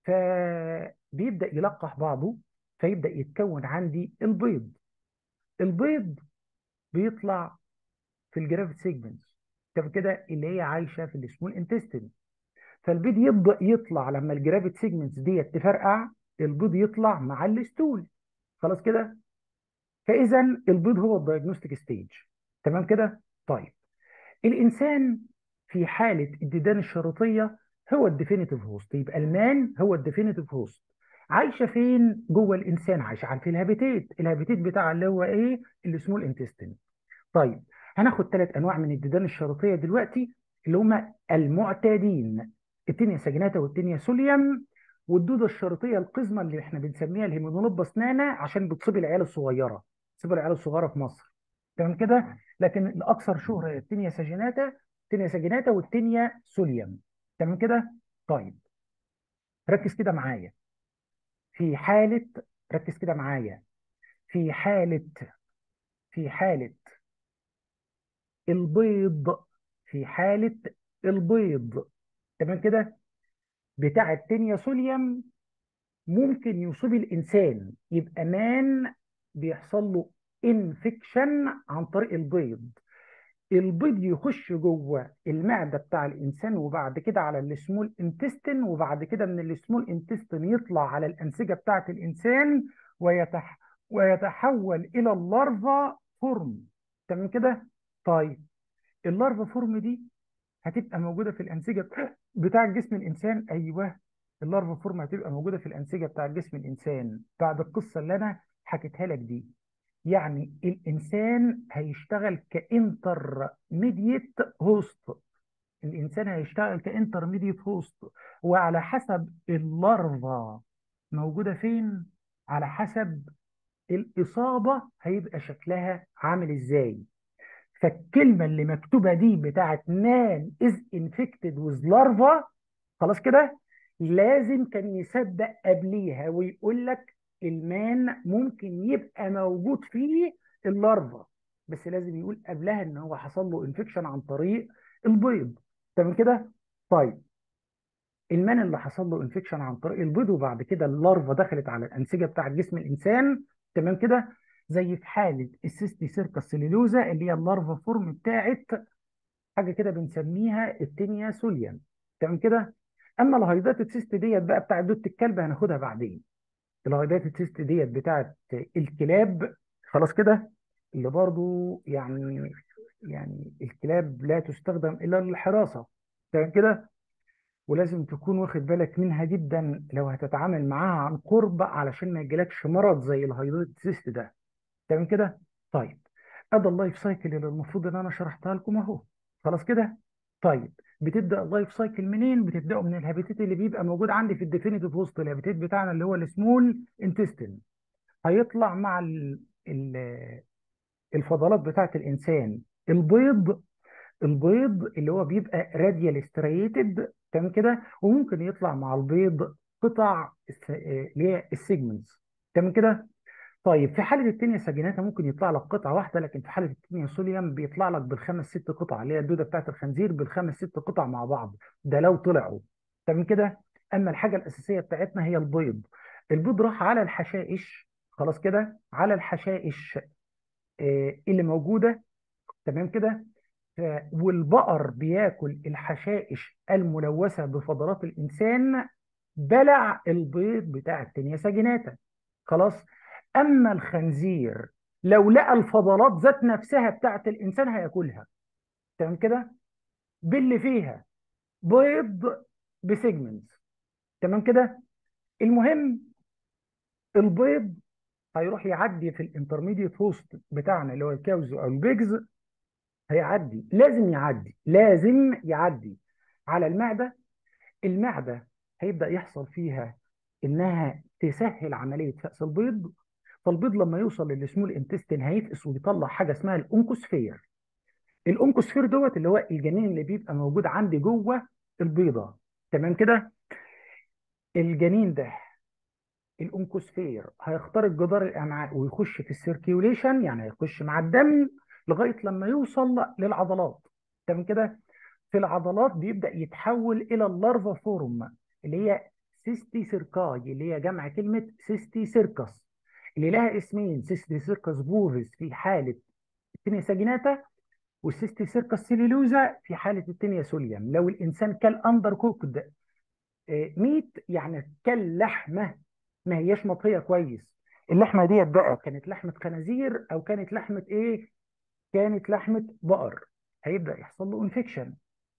فبيبدا يلقح بعضه فيبدا يتكون عندي البيض البيض بيطلع في الجرافيت سيجمنتس تمام كده اللي هي عايشه في السمول انتستين فالبيض يبدا يطلع لما الجرافيت سيجمنتس ديت تفرقع البيض يطلع مع الستول خلاص كده فاذا البيض هو الدايجنوستيك ستيج تمام كده طيب الانسان في حاله الديدان الشريطيه هو الديفينيتيف هوست يبقى المان هو الديفينيتيف هوست عايشه فين جوه الانسان عايشه في الهابيتيت الهابيتيت بتاع اللي هو ايه السمول انتستين طيب هناخد ثلاث انواع من الديدان الشريطيه دلوقتي اللي هم المعتادين التينيا ساجيناتا والتينيا سوليوم والدوده الشريطيه القزمه اللي احنا بنسميها الهيمونولوباس نانا عشان بتصيب العيال الصغيره بتصيب العيال الصغيره في مصر تمام كده لكن الاكثر شهره هي التينيا ساجيناتا التينيا ساجيناتا والتينيا سوليوم تمام كده طيب ركز كده معايا في حاله ركز كده معايا في حاله في حاله البيض في حالة البيض تمام كده بتاع التينيا سوليوم ممكن يصيب الإنسان يبقى مان بيحصل له انفكشن عن طريق البيض البيض يخش جوه المعده بتاع الانسان وبعد كده على السمول انتستين وبعد كده من السمول انتستين يطلع على الانسجه بتاعه الانسان ويتح ويتحول الى اللارفا فورم تمام كده طيب اللارفا فورم دي هتبقى موجوده في الانسجه بتاع جسم الانسان ايوه اللارفا فورم هتبقى موجوده في الانسجه بتاع جسم الانسان بعد القصه اللي انا حكيتها لك دي يعني الانسان هيشتغل كانتر ميديت هوست الانسان هيشتغل كانترميديت هوست وعلى حسب اللارفا موجوده فين على حسب الاصابه هيبقى شكلها عامل ازاي فالكلمه اللي مكتوبه دي بتاعت مان از انفكتد ويز لارفا خلاص كده لازم كان يصدق قبليها ويقول لك المان ممكن يبقى موجود فيه اللارفا بس لازم يقول قبلها ان هو حصل له انفكشن عن طريق البيض تمام كده طيب المان اللي حصل له انفكشن عن طريق البيض وبعد كده اللارفا دخلت على الانسجه بتاعه جسم الانسان تمام كده زي في حاله السيستي سيركس سيلولوزا اللي هي اللارفا فورم بتاعت حاجه كده بنسميها التينيا سوليان تمام كده اما الهيدات السيست ديت بقى بتاعت دوت الكلب هناخدها بعدين الهيدات السيست ديت بتاعت الكلاب خلاص كده اللي برضو يعني يعني الكلاب لا تستخدم الا للحراسه تمام كده ولازم تكون واخد بالك منها جدا لو هتتعامل معاها عن قرب علشان ما يجيلكش مرض زي الهيدرويد سيست ده تمام كده طيب ادي اللايف سايكل اللي المفروض ان انا شرحتها لكم اهو خلاص كده طيب بتبدا اللايف سايكل منين بتبداوا من الهابيتات اللي بيبقى موجود عندي في الديفينيتيف وسط الهابيتات بتاعنا اللي هو السمول انتستين هيطلع مع ال ال الفضلات بتاعت الانسان البيض البيض اللي هو بيبقى راديال ستريتد تمام كده وممكن يطلع مع البيض قطع الس- آه، اللي هي السيجمنتس تمام كده طيب في حاله التينيا ساجيناتا ممكن يطلع لك قطعه واحده لكن في حاله التينيا سوليوم بيطلع لك بالخمس ست قطع اللي هي الدوده بتاعت الخنزير بالخمس ست قطع مع بعض ده لو طلعوا تمام كده اما الحاجه الاساسيه بتاعتنا هي البيض البيض راح على الحشائش خلاص كده على الحشائش آه، اللي موجوده تمام كده ف- والبقر بياكل الحشائش الملوثه بفضلات الانسان بلع البيض بتاع التينيا ساجيناتا خلاص اما الخنزير لو لقى الفضلات ذات نفسها بتاعت الانسان هياكلها تمام كده باللي فيها بيض بسيجمنتس تمام كده المهم البيض هيروح يعدي في الانترميديت هوست بتاعنا اللي هو الكاوز او البيجز هيعدي لازم يعدي لازم يعدي على المعده المعده هيبدا يحصل فيها انها تسهل عمليه فأس البيض فالبيض لما يوصل للسمول انتستين هيفقس ويطلع حاجه اسمها الانكوسفير الانكوسفير دوت اللي هو الجنين اللي بيبقى موجود عندي جوه البيضه تمام كده الجنين ده الانكوسفير هيخترق جدار الامعاء ويخش في السيركيوليشن يعني هيخش مع الدم لغايه لما يوصل للعضلات تمام كده في العضلات بيبدا يتحول الى اللارفا فورم اللي هي سيستي سيركاي اللي هي جمع كلمه سيستي سيركس اللي لها اسمين سيستي سيركس بوفيس في حاله التينيا ساجيناتا والسيستي سيركس سيلولوزا في حاله التينيا سوليوم لو الانسان كل اندر كوكد ميت يعني كل لحمه ما هياش مطهيه كويس اللحمه ديت بقى كانت لحمه خنازير او كانت لحمه ايه كانت لحمه بقر هيبدا يحصل له انفكشن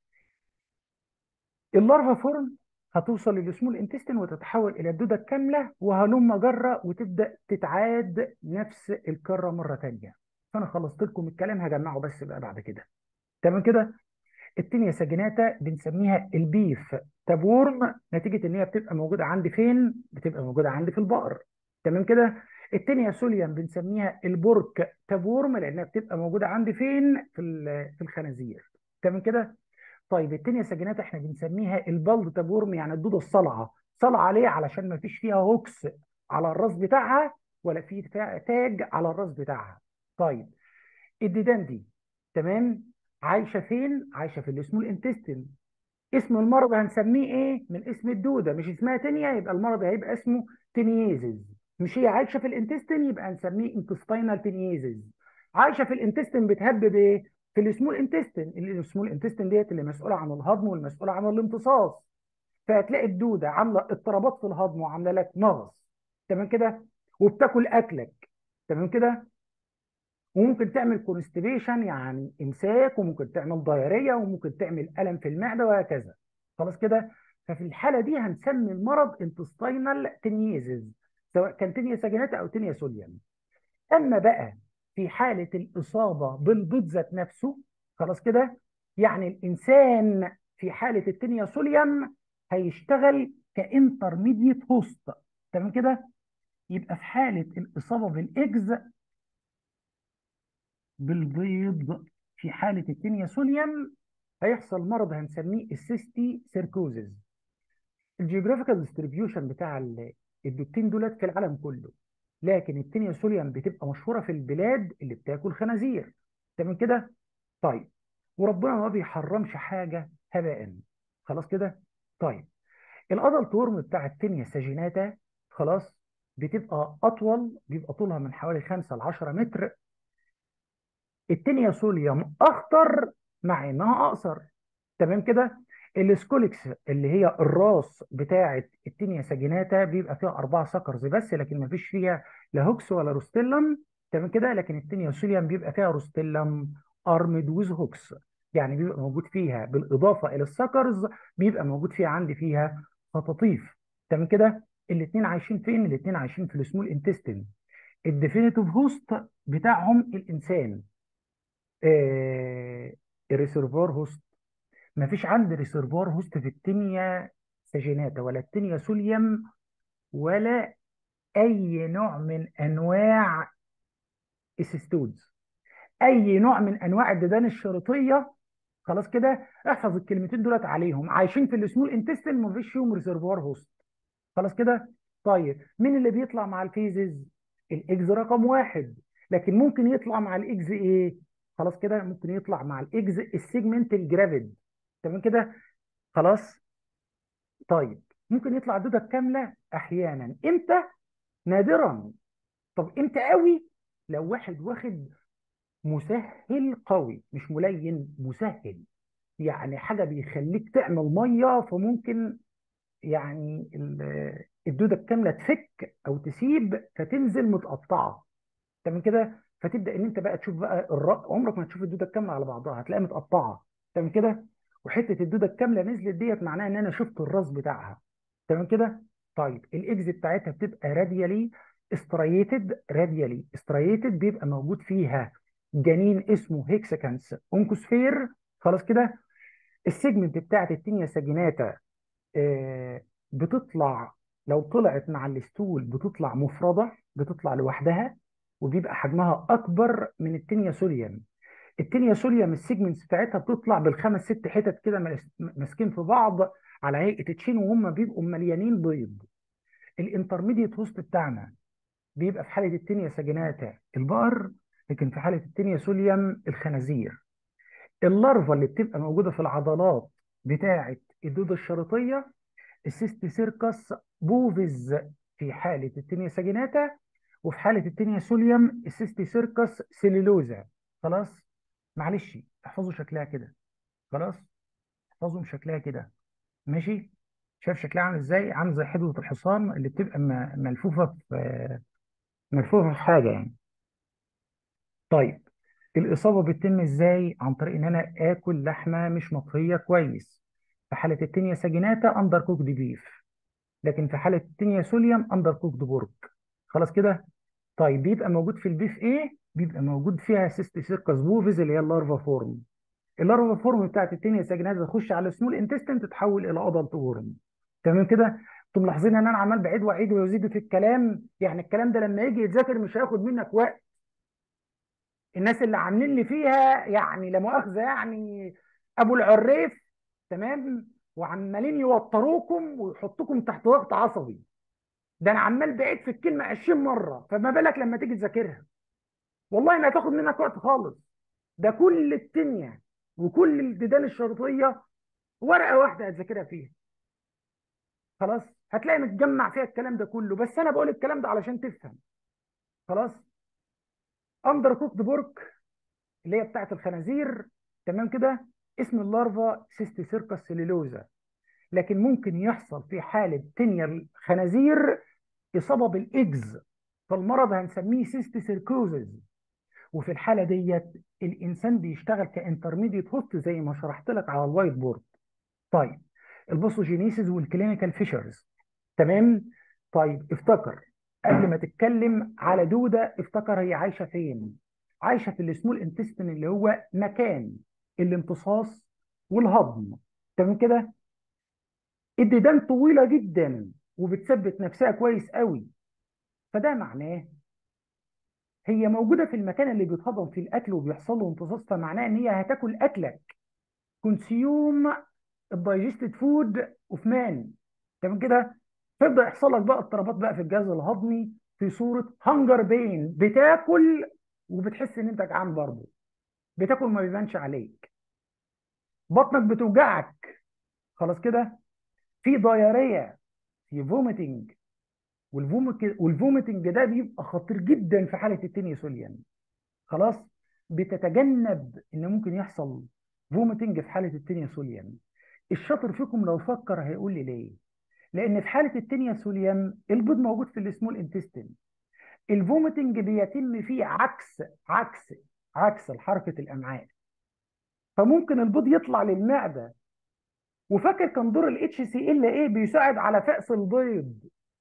اللارفا فورم هتوصل للسمول انتستين وتتحول الى الدوده الكامله وهلم جره وتبدا تتعاد نفس الكره مره ثانيه فانا خلصت لكم الكلام هجمعه بس بقى بعد كده تمام كده التينيا ساجيناتا بنسميها البيف تابورم نتيجه ان هي بتبقى موجوده عندي فين بتبقى موجوده عندي في البقر تمام كده التينيا سوليوم بنسميها البورك تابورم لانها بتبقى موجوده عندي فين في ال- في الخنازير تمام كده طيب التينيا ساجيناتا احنا بنسميها البلد تابورم يعني الدوده الصلعه صلعه ليه علشان ما فيش فيها هوكس على الراس بتاعها ولا في فيها تاج على الراس بتاعها طيب الديدان دي تمام عايشه فين عايشه في السمول انتستين اسم المرض هنسميه ايه من اسم الدوده مش اسمها تينيا يبقى المرض هيبقى اسمه تينييزز مش هي عايشه في الانتستين يبقى هنسميه انتستينال تينييزز عايشه في الانتستين بتهبب ايه في السمول انتستين السمول انتستين ديت اللي مسؤوله عن الهضم والمسؤوله عن الامتصاص فهتلاقي الدوده عامله اضطرابات في الهضم وعامله لك مغص تمام كده وبتاكل اكلك تمام كده وممكن تعمل كونستيبيشن يعني امساك وممكن تعمل ضياريه وممكن تعمل الم في المعده وهكذا خلاص كده ففي الحاله دي هنسمي المرض انتستينال تنييزز سواء كان تنيا ساجيناتا او تنيا سوليوم اما بقى في حاله الاصابه بالبيض ذات نفسه خلاص كده يعني الانسان في حاله التينيا سوليوم هيشتغل كانترميديت هوست تمام كده يبقى في حاله الاصابه بالاكز بالبيض في حاله التينيا سوليوم هيحصل مرض هنسميه السيستي سيركوزز الجيوغرافيكال ديستريبيوشن بتاع ال- الدوتين دولت في العالم كله لكن التينيا سوليوم بتبقى مشهوره في البلاد اللي بتاكل خنازير تمام كده طيب وربنا ما بيحرمش حاجه هباء خلاص كده طيب الادلت ورم بتاع التينيا ساجيناتا خلاص بتبقى اطول بيبقى طولها من حوالي 5 ل 10 متر التينيا سوليوم اخطر مع انها اقصر تمام كده السكوليكس اللي هي الراس بتاعه التينيا ساجيناتا بيبقى فيها اربعه سكرز بس لكن ما فيش فيها لا هوكس ولا روستيلم تمام كده لكن التينيا سوليوم بيبقى فيها روستيلم ارمد ويز هوكس يعني بيبقى موجود فيها بالاضافه الى السكرز بيبقى موجود فيها عندي فيها خطاطيف تمام كده الاثنين عايشين فين الاثنين عايشين في السمول انتستين الديفينيتيف هوست بتاعهم الانسان آه الريسيرفوار هوست ما فيش عندي ريسيرفوار هوست في التينيا ساجيناتا ولا التينيا سوليوم ولا اي نوع من انواع السيستودز اي نوع من انواع الديدان الشريطيه خلاص كده احفظ الكلمتين دولت عليهم عايشين في السمول انتستين ما فيش فيهم ريسيرفوار هوست خلاص كده طيب مين اللي بيطلع مع الفيزز الاكز رقم واحد لكن ممكن يطلع مع الاكز ايه خلاص كده ممكن يطلع مع الاكز السيجمنت الجرافيد تمام كده خلاص طيب ممكن يطلع الدوده الكامله احيانا امتى نادرا طب امتى قوي لو واحد واخد مسهل قوي مش ملين مسهل يعني حاجه بيخليك تعمل ميه فممكن يعني ال- الدوده الكامله تفك او تسيب فتنزل متقطعه تمام كده فتبدا ان انت بقى تشوف بقى الرق عمرك ما تشوف الدوده الكامله على بعضها هتلاقيها متقطعه تمام كده وحته الدوده الكامله نزلت ديت معناها ان انا شفت الراس بتاعها تمام كده طيب الاكز بتاعتها بتبقى راديالي استريتد راديالي استريتد بيبقى موجود فيها جنين اسمه هيكساكانس اونكوسفير خلاص كده السيجمنت بتاعت التينيا ساجيناتا آه، بتطلع لو طلعت مع الستول بتطلع مفردة بتطلع لوحدها وبيبقى حجمها أكبر من التينيا سوليوم التينيا سوليوم السيجمنتس بتاعتها بتطلع بالخمس ست حتت كده ماس- ماسكين في بعض على هيئة تشين وهم بيبقوا مليانين بيض الانترميديت هوست بتاعنا بيبقى في حالة التينيا ساجيناتا البقر لكن في حالة التينيا سوليوم الخنازير اللارفا اللي بتبقى موجودة في العضلات بتاعة الدودة الشريطية السيستي سيركس بوفيز في حالة التينيا ساجيناتا وفي حالة التينيا سوليوم السيستي سيركس سيلولوزا خلاص معلش احفظوا شكلها كده خلاص احفظوا شكلها كده ماشي شايف شكلها عامل ازاي عامل زي حدوة الحصان اللي بتبقى م- ملفوفة في ملفوفة في حاجة يعني طيب الإصابة بتتم ازاي عن طريق ان انا اكل لحمة مش مطهية كويس في حالة التينيا ساجيناتا اندر كوكد بيف لكن في حالة التينيا سوليوم اندر كوكد بورك خلاص كده طيب بيبقى موجود في البيف ايه بيبقى موجود فيها سيستي سيركس بوفيز اللي هي اللارفا فورم اللارفا فورم بتاعت التينيا ساجيناتا تخش على السمول انتستين تتحول الى ادلت ورم تمام كده انتم ملاحظين ان انا عمال بعيد واعيد ويزيد في الكلام يعني الكلام ده لما يجي يتذاكر مش هياخد منك وقت الناس اللي عاملين لي فيها يعني لا مؤاخذه يعني ابو العريف تمام وعمالين يوتروكم ويحطوكم تحت ضغط عصبي ده انا عمال بعيد في الكلمه 20 مره فما بالك لما تيجي تذاكرها والله ما هتاخد منك وقت خالص ده كل الدنيا وكل الديدان الشرطيه ورقه واحده هتذاكرها فيها خلاص هتلاقي متجمع فيها الكلام ده كله بس انا بقول الكلام ده علشان تفهم خلاص اندر كوكد بورك اللي هي بتاعت الخنازير تمام كده اسم اللارفا سيستي سيركس سيلولوزا لكن ممكن يحصل في حاله تنيا الخنازير اصابه بالايجز فالمرض هنسميه سيستي سيركوزز وفي الحاله ديت الانسان بيشتغل كانترميديت هوست زي ما شرحت لك على الوايت بورد طيب الباثوجينيسيس والكلينيكال فيشرز تمام طيب افتكر قبل ما تتكلم على دوده افتكر هي عايشه فين عايشه في السمول انتستين اللي هو مكان الامتصاص والهضم تمام كده الديدان طويله جدا وبتثبت نفسها كويس قوي فده معناه هي موجوده في المكان اللي بيتهضم فيه الاكل وبيحصل له امتصاص فمعناه ان هي هتاكل اكلك كونسيوم الدايجستد فود اوف مان تمام كده فيبدا يحصل لك بقى اضطرابات بقى في الجهاز الهضمي في صوره هانجر بين بتاكل وبتحس ان انت جعان برضه بتاكل ما بيبانش عليك بطنك بتوجعك خلاص كده في ضياريه في فوميتنج والفوميتنج ده بيبقى خطير جدا في حاله التنيسوليان خلاص بتتجنب ان ممكن يحصل فوميتنج في حاله التنيسوليان الشاطر فيكم لو فكر هيقول لي ليه لان في حاله التنيسوليان البيض موجود في السمول انتستين الفوميتنج بيتم فيه عكس عكس عكس حركه الامعاء فممكن البيض يطلع للمعده وفاكر كان دور الاتش سي ال ايه بيساعد على فأس البيض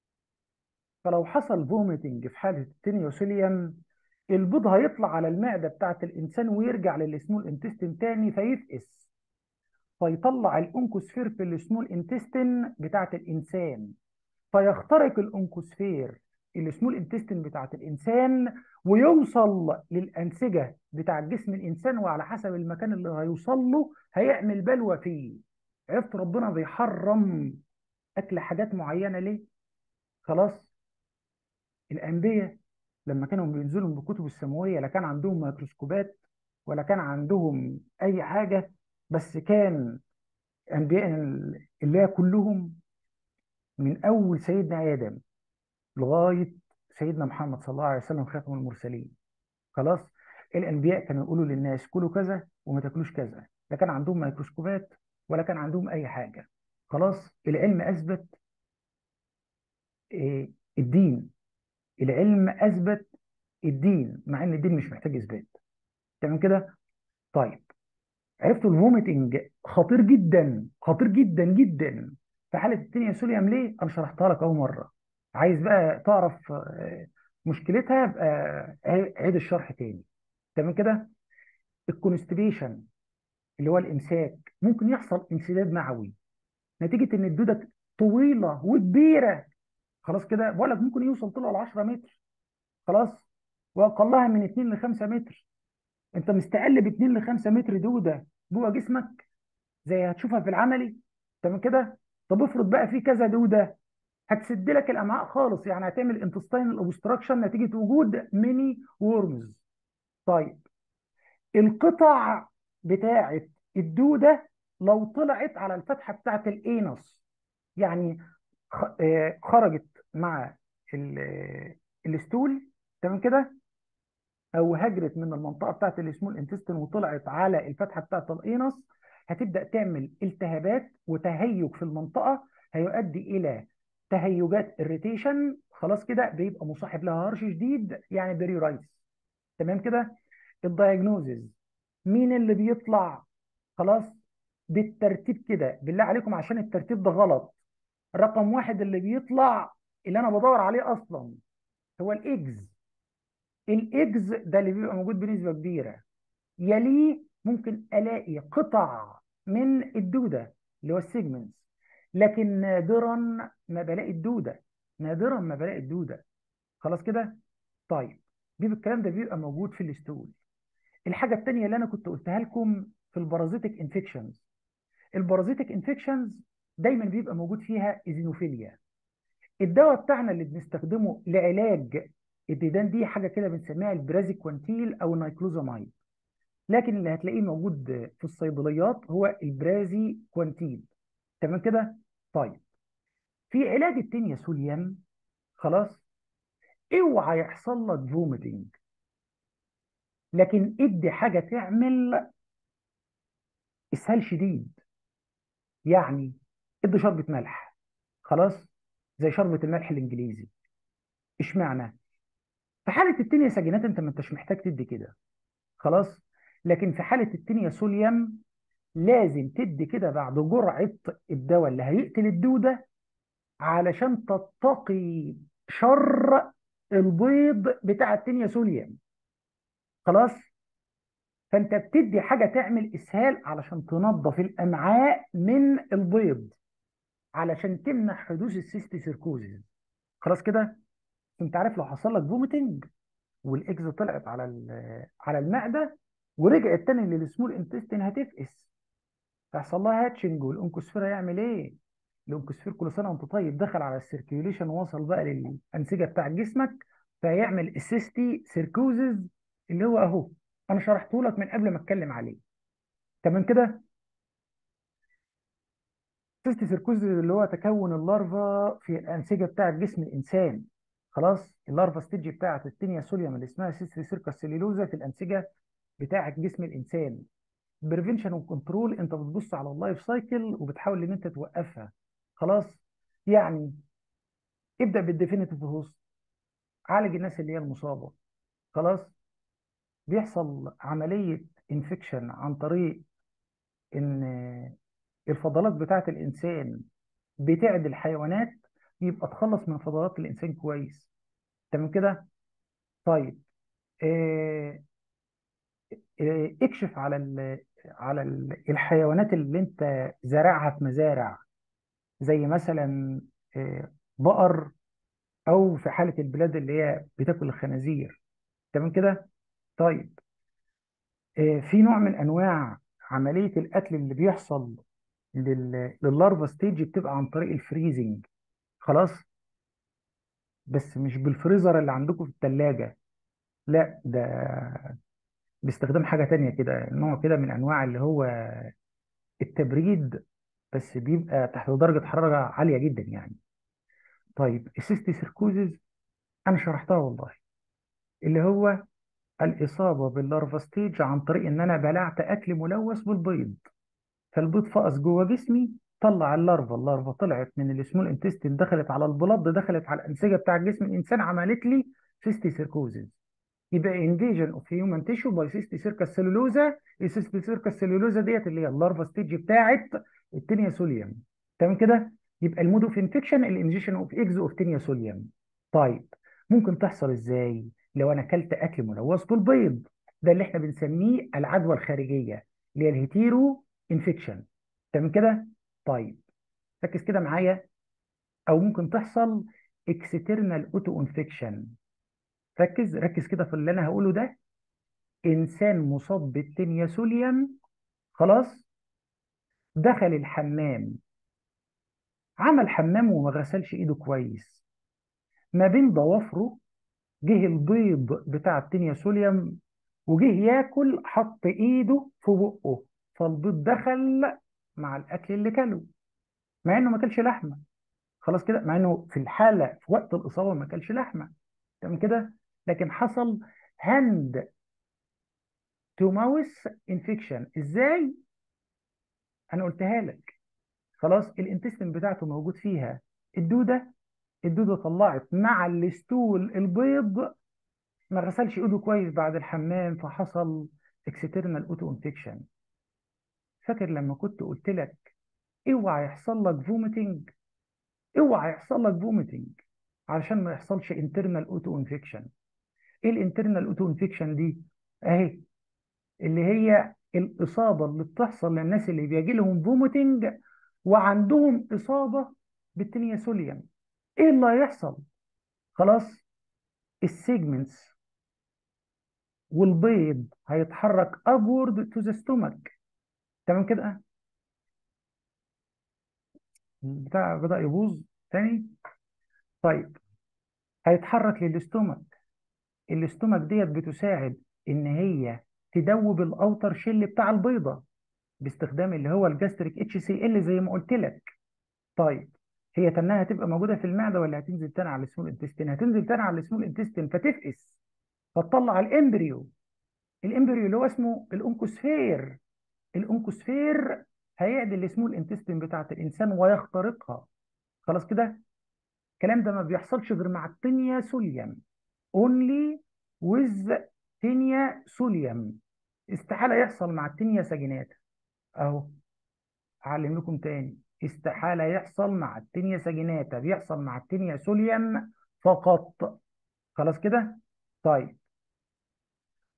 فلو حصل فوميتنج في حاله التنيوسيليوم البيض هيطلع على المعده بتاعت الانسان ويرجع للسمول انتستين تاني فيفقس فيطلع الانكوسفير في السمول انتستين بتاعت الانسان فيخترق الانكوسفير السمول انتستين بتاعت الانسان ويوصل للانسجه بتاع جسم الانسان وعلى حسب المكان اللي هيوصل له هيعمل بلوى فيه عرفت ربنا بيحرم اكل حاجات معينه ليه خلاص الانبياء لما كانوا بينزلوا بالكتب السماويه لا كان عندهم ميكروسكوبات ولا كان عندهم اي حاجه بس كان انبياء الله كلهم من اول سيدنا ادم لغايه سيدنا محمد صلى الله عليه وسلم خاتم المرسلين خلاص الانبياء كانوا يقولوا للناس كلوا كذا وما تاكلوش كذا لا كان عندهم ميكروسكوبات ولا كان عندهم اي حاجه خلاص العلم اثبت إيه الدين العلم اثبت الدين مع ان الدين مش محتاج اثبات تمام كده طيب عرفتوا الفوميتنج خطير جدا خطير جدا جدا في حاله التنيا سوليوم ليه انا شرحتها لك اول مره عايز بقى تعرف آه، مشكلتها بقى عيد الشرح تاني تمام كده الكونستيبيشن اللي هو الامساك ممكن يحصل انسداد معوي نتيجه ان الدوده طويله وكبيره خلاص كده بقول لك ممكن يوصل طوله ل 10 متر خلاص واقلها من 2 ل 5 متر انت مستقل ب 2 ل 5 متر دوده جوه جسمك زي هتشوفها في العملي تمام كده طب افرض بقى في كذا دوده هتسد لك الامعاء خالص يعني هتعمل انتستاينال اوبستراكشن نتيجه وجود ميني وورمز طيب القطع بتاعه الدوده لو طلعت على الفتحه بتاعه الانس يعني آه، خرجت مع الستول تمام كده او هجرت من المنطقه بتاعه السمول انتستين وطلعت على الفتحه بتاعه الانس هتبدا تعمل التهابات وتهيج في المنطقه هيؤدي الى تهيجات الريتيشن خلاص كده بيبقى مصاحب لها هرش شديد يعني بيريورايتس تمام كده الدايجنوزز مين اللي بيطلع خلاص بالترتيب كده بالله عليكم عشان الترتيب ده غلط رقم واحد اللي بيطلع اللي انا بدور عليه اصلا هو الايجز الايجز ده اللي بيبقى موجود بنسبه كبيره يليه ممكن الاقي قطع من الدوده اللي هو السيجمنتس لكن نادرا ما بلاقي الدوده نادرا ما بلاقي الدوده خلاص كده طيب بيبقى الكلام ده بيبقى موجود في الاستول الحاجه الثانيه اللي انا كنت قلتها لكم في البارازيتك انفكشنز البارازيتك انفكشنز دايما بيبقى موجود فيها ايزينوفيليا الدواء بتاعنا اللي بنستخدمه لعلاج الديدان دي حاجه كده بنسميها البرازيكوانتيل او النيكلوزامايد لكن اللي هتلاقيه موجود في الصيدليات هو البرازي كوانتيل تمام كده طيب في علاج التنيا سوليام خلاص اوعى يحصل لك فوميتنج لكن ادي حاجه تعمل اسهال شديد يعني ادي شربة ملح خلاص زي شربة الملح الانجليزي اشمعنى في حالة التنيا سجينات انت ما انتش محتاج تدي كده خلاص لكن في حالة التنيا سوليوم لازم تدي كده بعد جرعة الدواء اللي هيقتل الدودة علشان تتقي شر البيض بتاع التنيا سوليوم خلاص فانت بتدي حاجه تعمل اسهال علشان تنظف الامعاء من البيض علشان تمنع حدوث السيستي سيركوزيس خلاص كده انت عارف لو حصل لك فوميتنج والاكز طلعت على ال- على المعده ورجعت تاني للسمول انتستين هتفقس هيحصل لها هاتشنج والانكوسفير هيعمل ايه؟ الانكوسفير كل سنه وانت طيب دخل على السيركيوليشن ووصل بقى للانسجه بتاع جسمك فيعمل السيستي سيركوزز اللي هو اهو انا شرحته لك من قبل ما اتكلم عليه تمام كده؟ سيستي سيركوزز اللي هو تكون اللارفا في الانسجه بتاعه جسم الانسان خلاص اللارفا ستيج بتاعه التينيا سوليوم اللي اسمها سيستي سيركس سيلولوزا في الانسجه بتاعه جسم الانسان بريفنشن وكنترول انت بتبص على اللايف سايكل وبتحاول ان انت توقفها خلاص يعني ابدا بالديفينيتيف هوست عالج الناس اللي هي المصابه خلاص بيحصل عمليه انفكشن عن طريق ان الفضلات بتاعه الانسان بتعدي الحيوانات يبقى تخلص من فضلات الانسان كويس تمام كده طيب آه، آه، اكشف على ال على ال- الحيوانات اللي انت زارعها في مزارع زي مثلا آه، بقر او في حاله البلاد اللي هي بتاكل الخنازير تمام كده طيب آه، في نوع من انواع عمليه القتل اللي بيحصل لل- لللارفا ستيج بتبقى عن طريق الفريزنج خلاص بس مش بالفريزر اللي عندكم في الثلاجه لا ده باستخدام حاجه تانية كده نوع كده من انواع اللي هو التبريد بس بيبقى تحت درجه حراره عاليه جدا يعني طيب السيستي سيركوزز انا شرحتها والله اللي هو الإصابة باللارفا ستيج عن طريق إن أنا بلعت أكل ملوث بالبيض فالبيض فقس جوه جسمي طلع اللارفا اللارفا طلعت من السمول انتستين دخلت على البلد دخلت على الأنسجة بتاع جسم الإنسان عملت لي سيستي سيركوزيس يبقى انفيجن اوف هيومن تيشو باي سيستي سيركس سيلولوزا السيستي سيركس سيلولوزا ديت اللي هي اللارفا ستيج بتاعت التينيا سوليوم تمام كده يبقى المود اوف انفكشن الانجيشن اوف اكز اوف تينيا سوليوم طيب ممكن تحصل ازاي لو انا اكلت اكل ملوث بالبيض ده اللي احنا بنسميه العدوى الخارجيه اللي هي الهيتيرو انفكشن تمام كده طيب ركز كده معايا او ممكن تحصل اكسترنال اوتو انفكشن ركز ركز كده في اللي انا هقوله ده انسان مصاب بالتنياسوليوم خلاص دخل الحمام عمل حمام وما غسلش ايده كويس ما بين ضوافره جه البيض بتاع التنياسوليوم وجه ياكل حط ايده في بقه فالبيض دخل مع الاكل اللي كله مع انه ما كلش لحمه خلاص كده مع انه في الحاله في وقت الاصابه ما كلش لحمه تمام كده لكن حصل هاند تو ماوس انفكشن ازاي انا قلتها لك خلاص الانتستين بتاعته موجود فيها الدوده الدوده طلعت مع الستول البيض ما غسلش ايده كويس بعد الحمام فحصل اكسترنال اوتو انفكشن فاكر لما كنت قلت لك اوعى يحصل لك فوميتنج اوعى يحصل لك فوميتنج علشان ما يحصلش انترنال اوتو انفكشن ايه الانترنال اوتو انفكشن دي اهي اللي هي الاصابه اللي بتحصل للناس اللي بيجي لهم فوميتنج وعندهم اصابه بالتنياسوليوم ايه اللي هيحصل خلاص السيجمنتس والبيض هيتحرك upward to the stomach تمام كده البتاع بدأ يبوظ تاني طيب هيتحرك للاستومك الاستومك ديت بتساعد ان هي تدوب الاوتر شيل بتاع البيضه باستخدام اللي هو الجاستريك اتش سي ال زي ما قلت لك طيب هي تنها هتبقى موجوده في المعده ولا هتنزل تاني على السمول انتستين هتنزل تاني على السمول انتستين فتفقس فتطلع الامبريو الامبريو اللي هو اسمه الانكوسفير الانكوسفير هيعدل السمول انتستين بتاعت الانسان ويخترقها خلاص كده الكلام ده ما بيحصلش غير مع التينيا سوليوم only with تينيا سوليوم استحالة يحصل مع التينيا ساجيناتا اهو هعلم لكم تاني استحالة يحصل مع التينيا ساجيناتا بيحصل مع التينيا سوليوم فقط خلاص كده طيب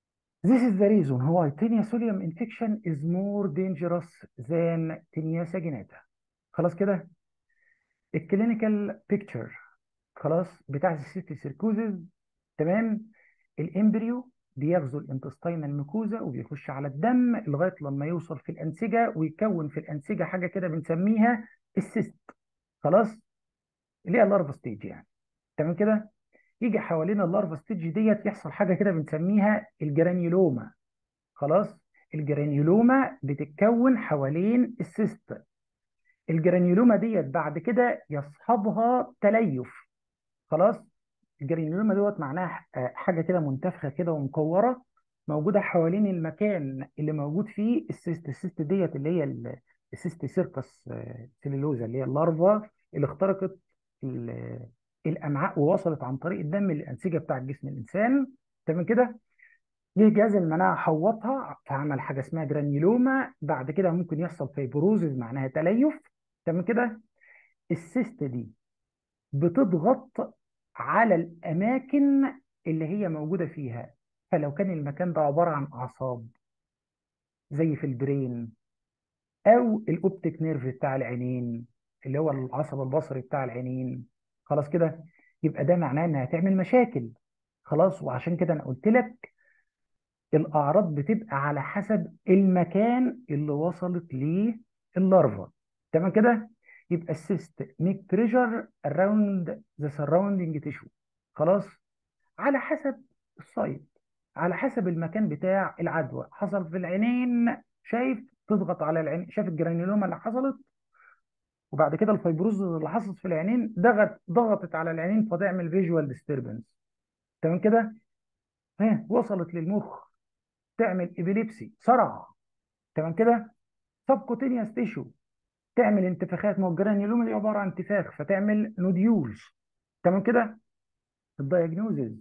This is the reason why tinea solium infection is more dangerous than tinea saginata خلاص كده الكلينيكال بيكتشر خلاص بتاع السيستي سيركوزز تمام الامبريو بيغزو الانتستينال ميكوزا وبيخش على الدم لغايه لما يوصل في الانسجه ويكون في الانسجه حاجه كده بنسميها السيست خلاص اللي هي اللارفا ستيج يعني تمام كده يجي حوالين اللارفا ستيج ديت يحصل حاجه كده بنسميها الجرانيولوما خلاص الجرانيولوما بتتكون حوالين السيست الجرانيولوما ديت بعد كده يصحبها تليف خلاص الجرانيولوما دوت معناها آه، حاجه كده منتفخه كده ومكوره موجوده حوالين المكان اللي موجود فيه السيست السيست ديت اللي هي ال- السيست سيركس آه، سيلولوزا اللي هي اللارفا اللي اخترقت ال- الامعاء ووصلت عن طريق الدم للانسجه بتاع جسم الانسان تمام كده جه جهاز المناعه حوطها فعمل حاجه اسمها جرانيولوما بعد كده ممكن يحصل فيبروزز معناها تليف تمام كده السيست دي بتضغط على الاماكن اللي هي موجوده فيها فلو كان المكان ده عباره عن اعصاب زي في البرين او الاوبتيك نيرف بتاع العينين اللي هو العصب البصري بتاع العينين خلاص كده يبقى ده معناه انها هتعمل مشاكل خلاص وعشان كده انا قلت لك الاعراض بتبقى على حسب المكان اللي وصلت ليه اللارفا تمام كده يبقى السيست ميك بريشر اراوند ذا سراوندينج تيشو خلاص على حسب السايت على حسب المكان بتاع العدوى حصل في العينين شايف تضغط على العين شايف الجرانيولوما اللي حصلت وبعد كده الفيبروز اللي حصلت في العينين ضغط ضغطت على العينين فتعمل فيجوال ديستربنس تمام كده ها وصلت للمخ تعمل ابيليبسي صرع تمام كده سبكوتينيوس تيشو تعمل انتفاخات ما هو الجرانيولوما دي عباره عن انتفاخ فتعمل نوديولز تمام كده الدايجنوزز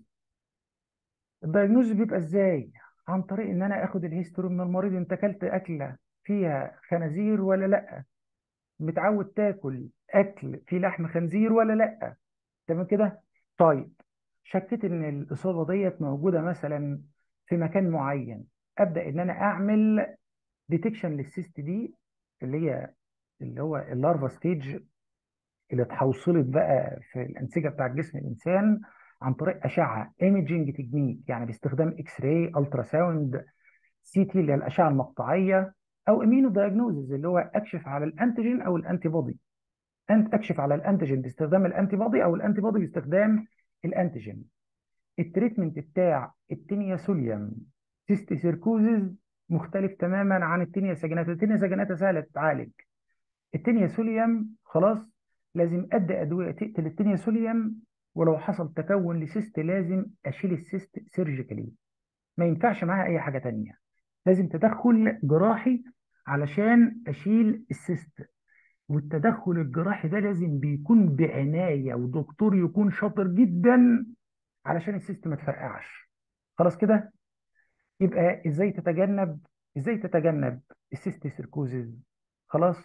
الدايجنوز بيبقى ازاي عن طريق ان انا اخد الهيستوري من المريض انت اكلت اكله فيها خنازير ولا لا متعود تاكل اكل فيه لحم خنزير ولا لا تمام كده طيب شكيت ان الاصابه ديت موجوده مثلا في مكان معين ابدا ان انا اعمل ديتكشن للسيست دي اللي هي اللي هو اللارفا ستيج اللي اتحوصلت بقى في الانسجه بتاع جسم الانسان عن طريق اشعه ايميجنج تكنيك يعني باستخدام اكس راي الترا ساوند سي تي اللي هي الاشعه المقطعيه او امينو دايجنوزز اللي هو اكشف على الانتيجين او الانتي بودي انت اكشف على الانتيجين باستخدام الانتي بودي او الانتي بودي باستخدام الانتيجين التريتمنت بتاع التينيا سوليوم سيستي سيركوزز مختلف تماما عن التينيا ساجيناتا التينيا ساجيناتا سهله تتعالج التينيا سوليوم خلاص لازم ادي ادويه تقتل التينيا سوليوم ولو حصل تكون لسيست لازم اشيل السيست سيرجيكالي ما ينفعش معاها اي حاجه تانية لازم تدخل جراحي علشان اشيل السيست والتدخل الجراحي ده لازم بيكون بعنايه ودكتور يكون شاطر جدا علشان السيست ما تفرقعش خلاص كده يبقى ازاي تتجنب ازاي تتجنب السيست سيركوزز خلاص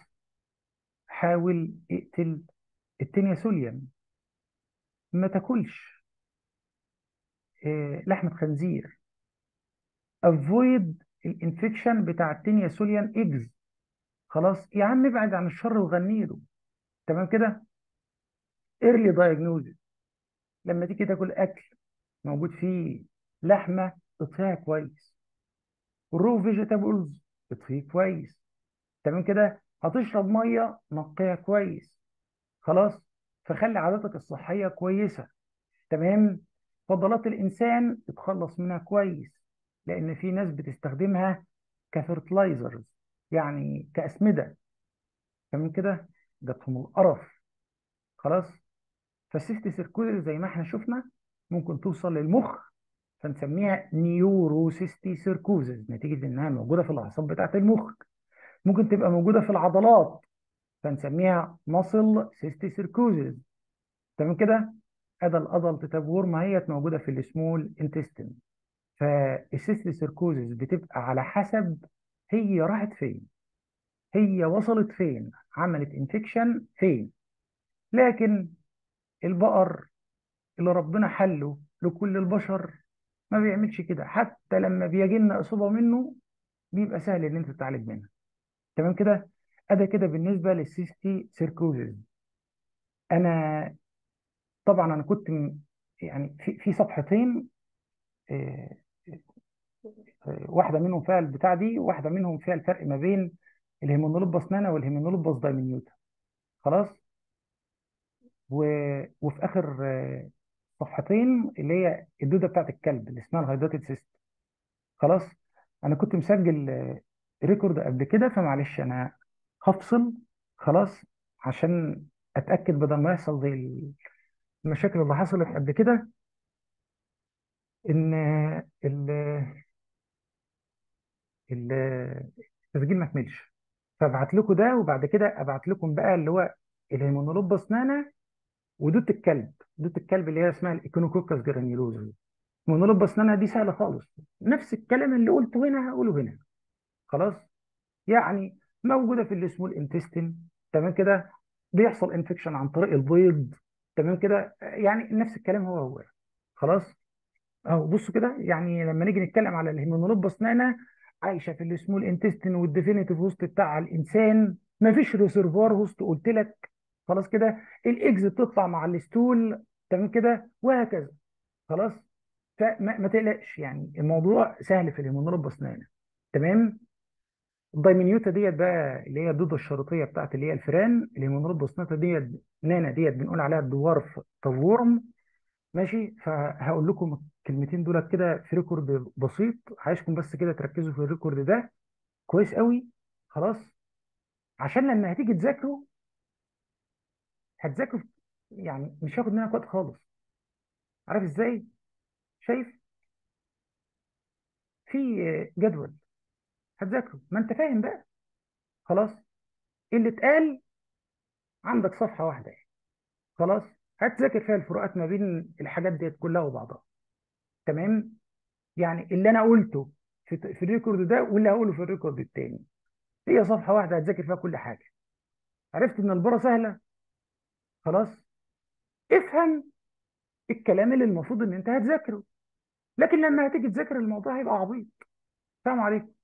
حاول اقتل التينيا سوليوم ما تاكلش آه، لحمة خنزير افويد الانفكشن بتاع التينيا سوليوم ايجز خلاص يا عم ابعد عن الشر وغني له تمام كده ايرلي دايجنوزز لما تيجي تاكل اكل موجود فيه لحمه اطفيها كويس الرو فيجيتابلز اطفيه كويس تمام كده هتشرب ميه نقيها كويس خلاص فخلي عاداتك الصحيه كويسه تمام فضلات الانسان اتخلص منها كويس لان في ناس بتستخدمها كفيرتلايزرز يعني كاسمده تمام كده جاتهم القرف خلاص فالسيست سيركولري زي ما احنا شفنا ممكن توصل للمخ فنسميها نيوروسيستي سيركوزز نتيجه انها موجوده في الاعصاب بتاعه المخ ممكن تبقى موجوده في العضلات فنسميها ماسل سيستي سيركوزز تمام كده ادى الادلت تابور ما هي موجوده في السمول انتستين فالسيستي سيركوزز بتبقى على حسب هي راحت فين هي وصلت فين عملت انفكشن فين لكن البقر اللي ربنا حله لكل البشر ما بيعملش كده حتى لما بيجي لنا اصابه منه بيبقى سهل ان انت تتعالج منها تمام كده ادي كده بالنسبه للسيستي سيركوزز انا طبعا انا كنت م- يعني في في صفحتين آه، آه، واحده منهم فيها البتاع دي وواحده منهم فيها الفرق ما بين الهيمونولوباس نانا والهيمونولوباس دايمنيوتا خلاص و... وفي اخر آه، صفحتين اللي هي الدوده بتاعت الكلب اللي اسمها الهايداتد سيست خلاص انا كنت مسجل آه، ريكورد قبل كده فمعلش انا هفصل خلاص عشان اتاكد بدل ما يحصل زي المشاكل اللي حصلت قبل كده ان آه، ال... ال... التسجيل ما كملش فابعت لكم ده وبعد كده ابعت لكم بقى اللي هو الهيمونولوباس نانا ودوده الكلب دوده الكلب اللي هي اسمها الايكونوكوكس جرانيولوزا هيمونولوباس نانا دي سهله خالص نفس الكلام اللي قلته هنا هقوله هنا خلاص يعني موجوده في السمول انتستين تمام كده بيحصل انفكشن عن طريق البيض تمام كده يعني نفس الكلام هو هو خلاص اهو بصوا كده يعني لما نيجي نتكلم على الهيمونولوباس نانا عايشه في السمول انتستين والديفينيتيف هوست بتاع الانسان مفيش ريسيرفوار هوست قلت لك خلاص كده الاكز بتطلع مع الستول تمام كده وهكذا خلاص فما ما تقلقش يعني الموضوع سهل في الهيمونولوباس نانا تمام الدايمنيوتا ديت بقى اللي هي الدوده الشريطيه بتاعت اللي هي الفيران الهيمونولوباس نانا ديت نانا ديت بنقول عليها الدوارف طورم ماشي فهقول لكم الكلمتين دول كده في ريكورد بسيط عايزكم بس كده تركزوا في الريكورد ده كويس قوي خلاص عشان لما هتيجي تذاكروا هتذاكروا يعني مش هياخد منك وقت خالص عارف ازاي شايف في جدول هتذاكره ما انت فاهم بقى خلاص اللي اتقال عندك صفحة واحدة خلاص هتذاكر فيها الفروقات ما بين الحاجات ديت كلها وبعضها تمام يعني اللي انا قلته في في الريكورد ده واللي هقوله في الريكورد التاني هي صفحة واحدة هتذاكر فيها كل حاجة عرفت ان البرة سهلة خلاص افهم الكلام اللي المفروض ان انت هتذاكره لكن لما هتيجي تذاكر الموضوع هيبقى عبيط السلام عليكم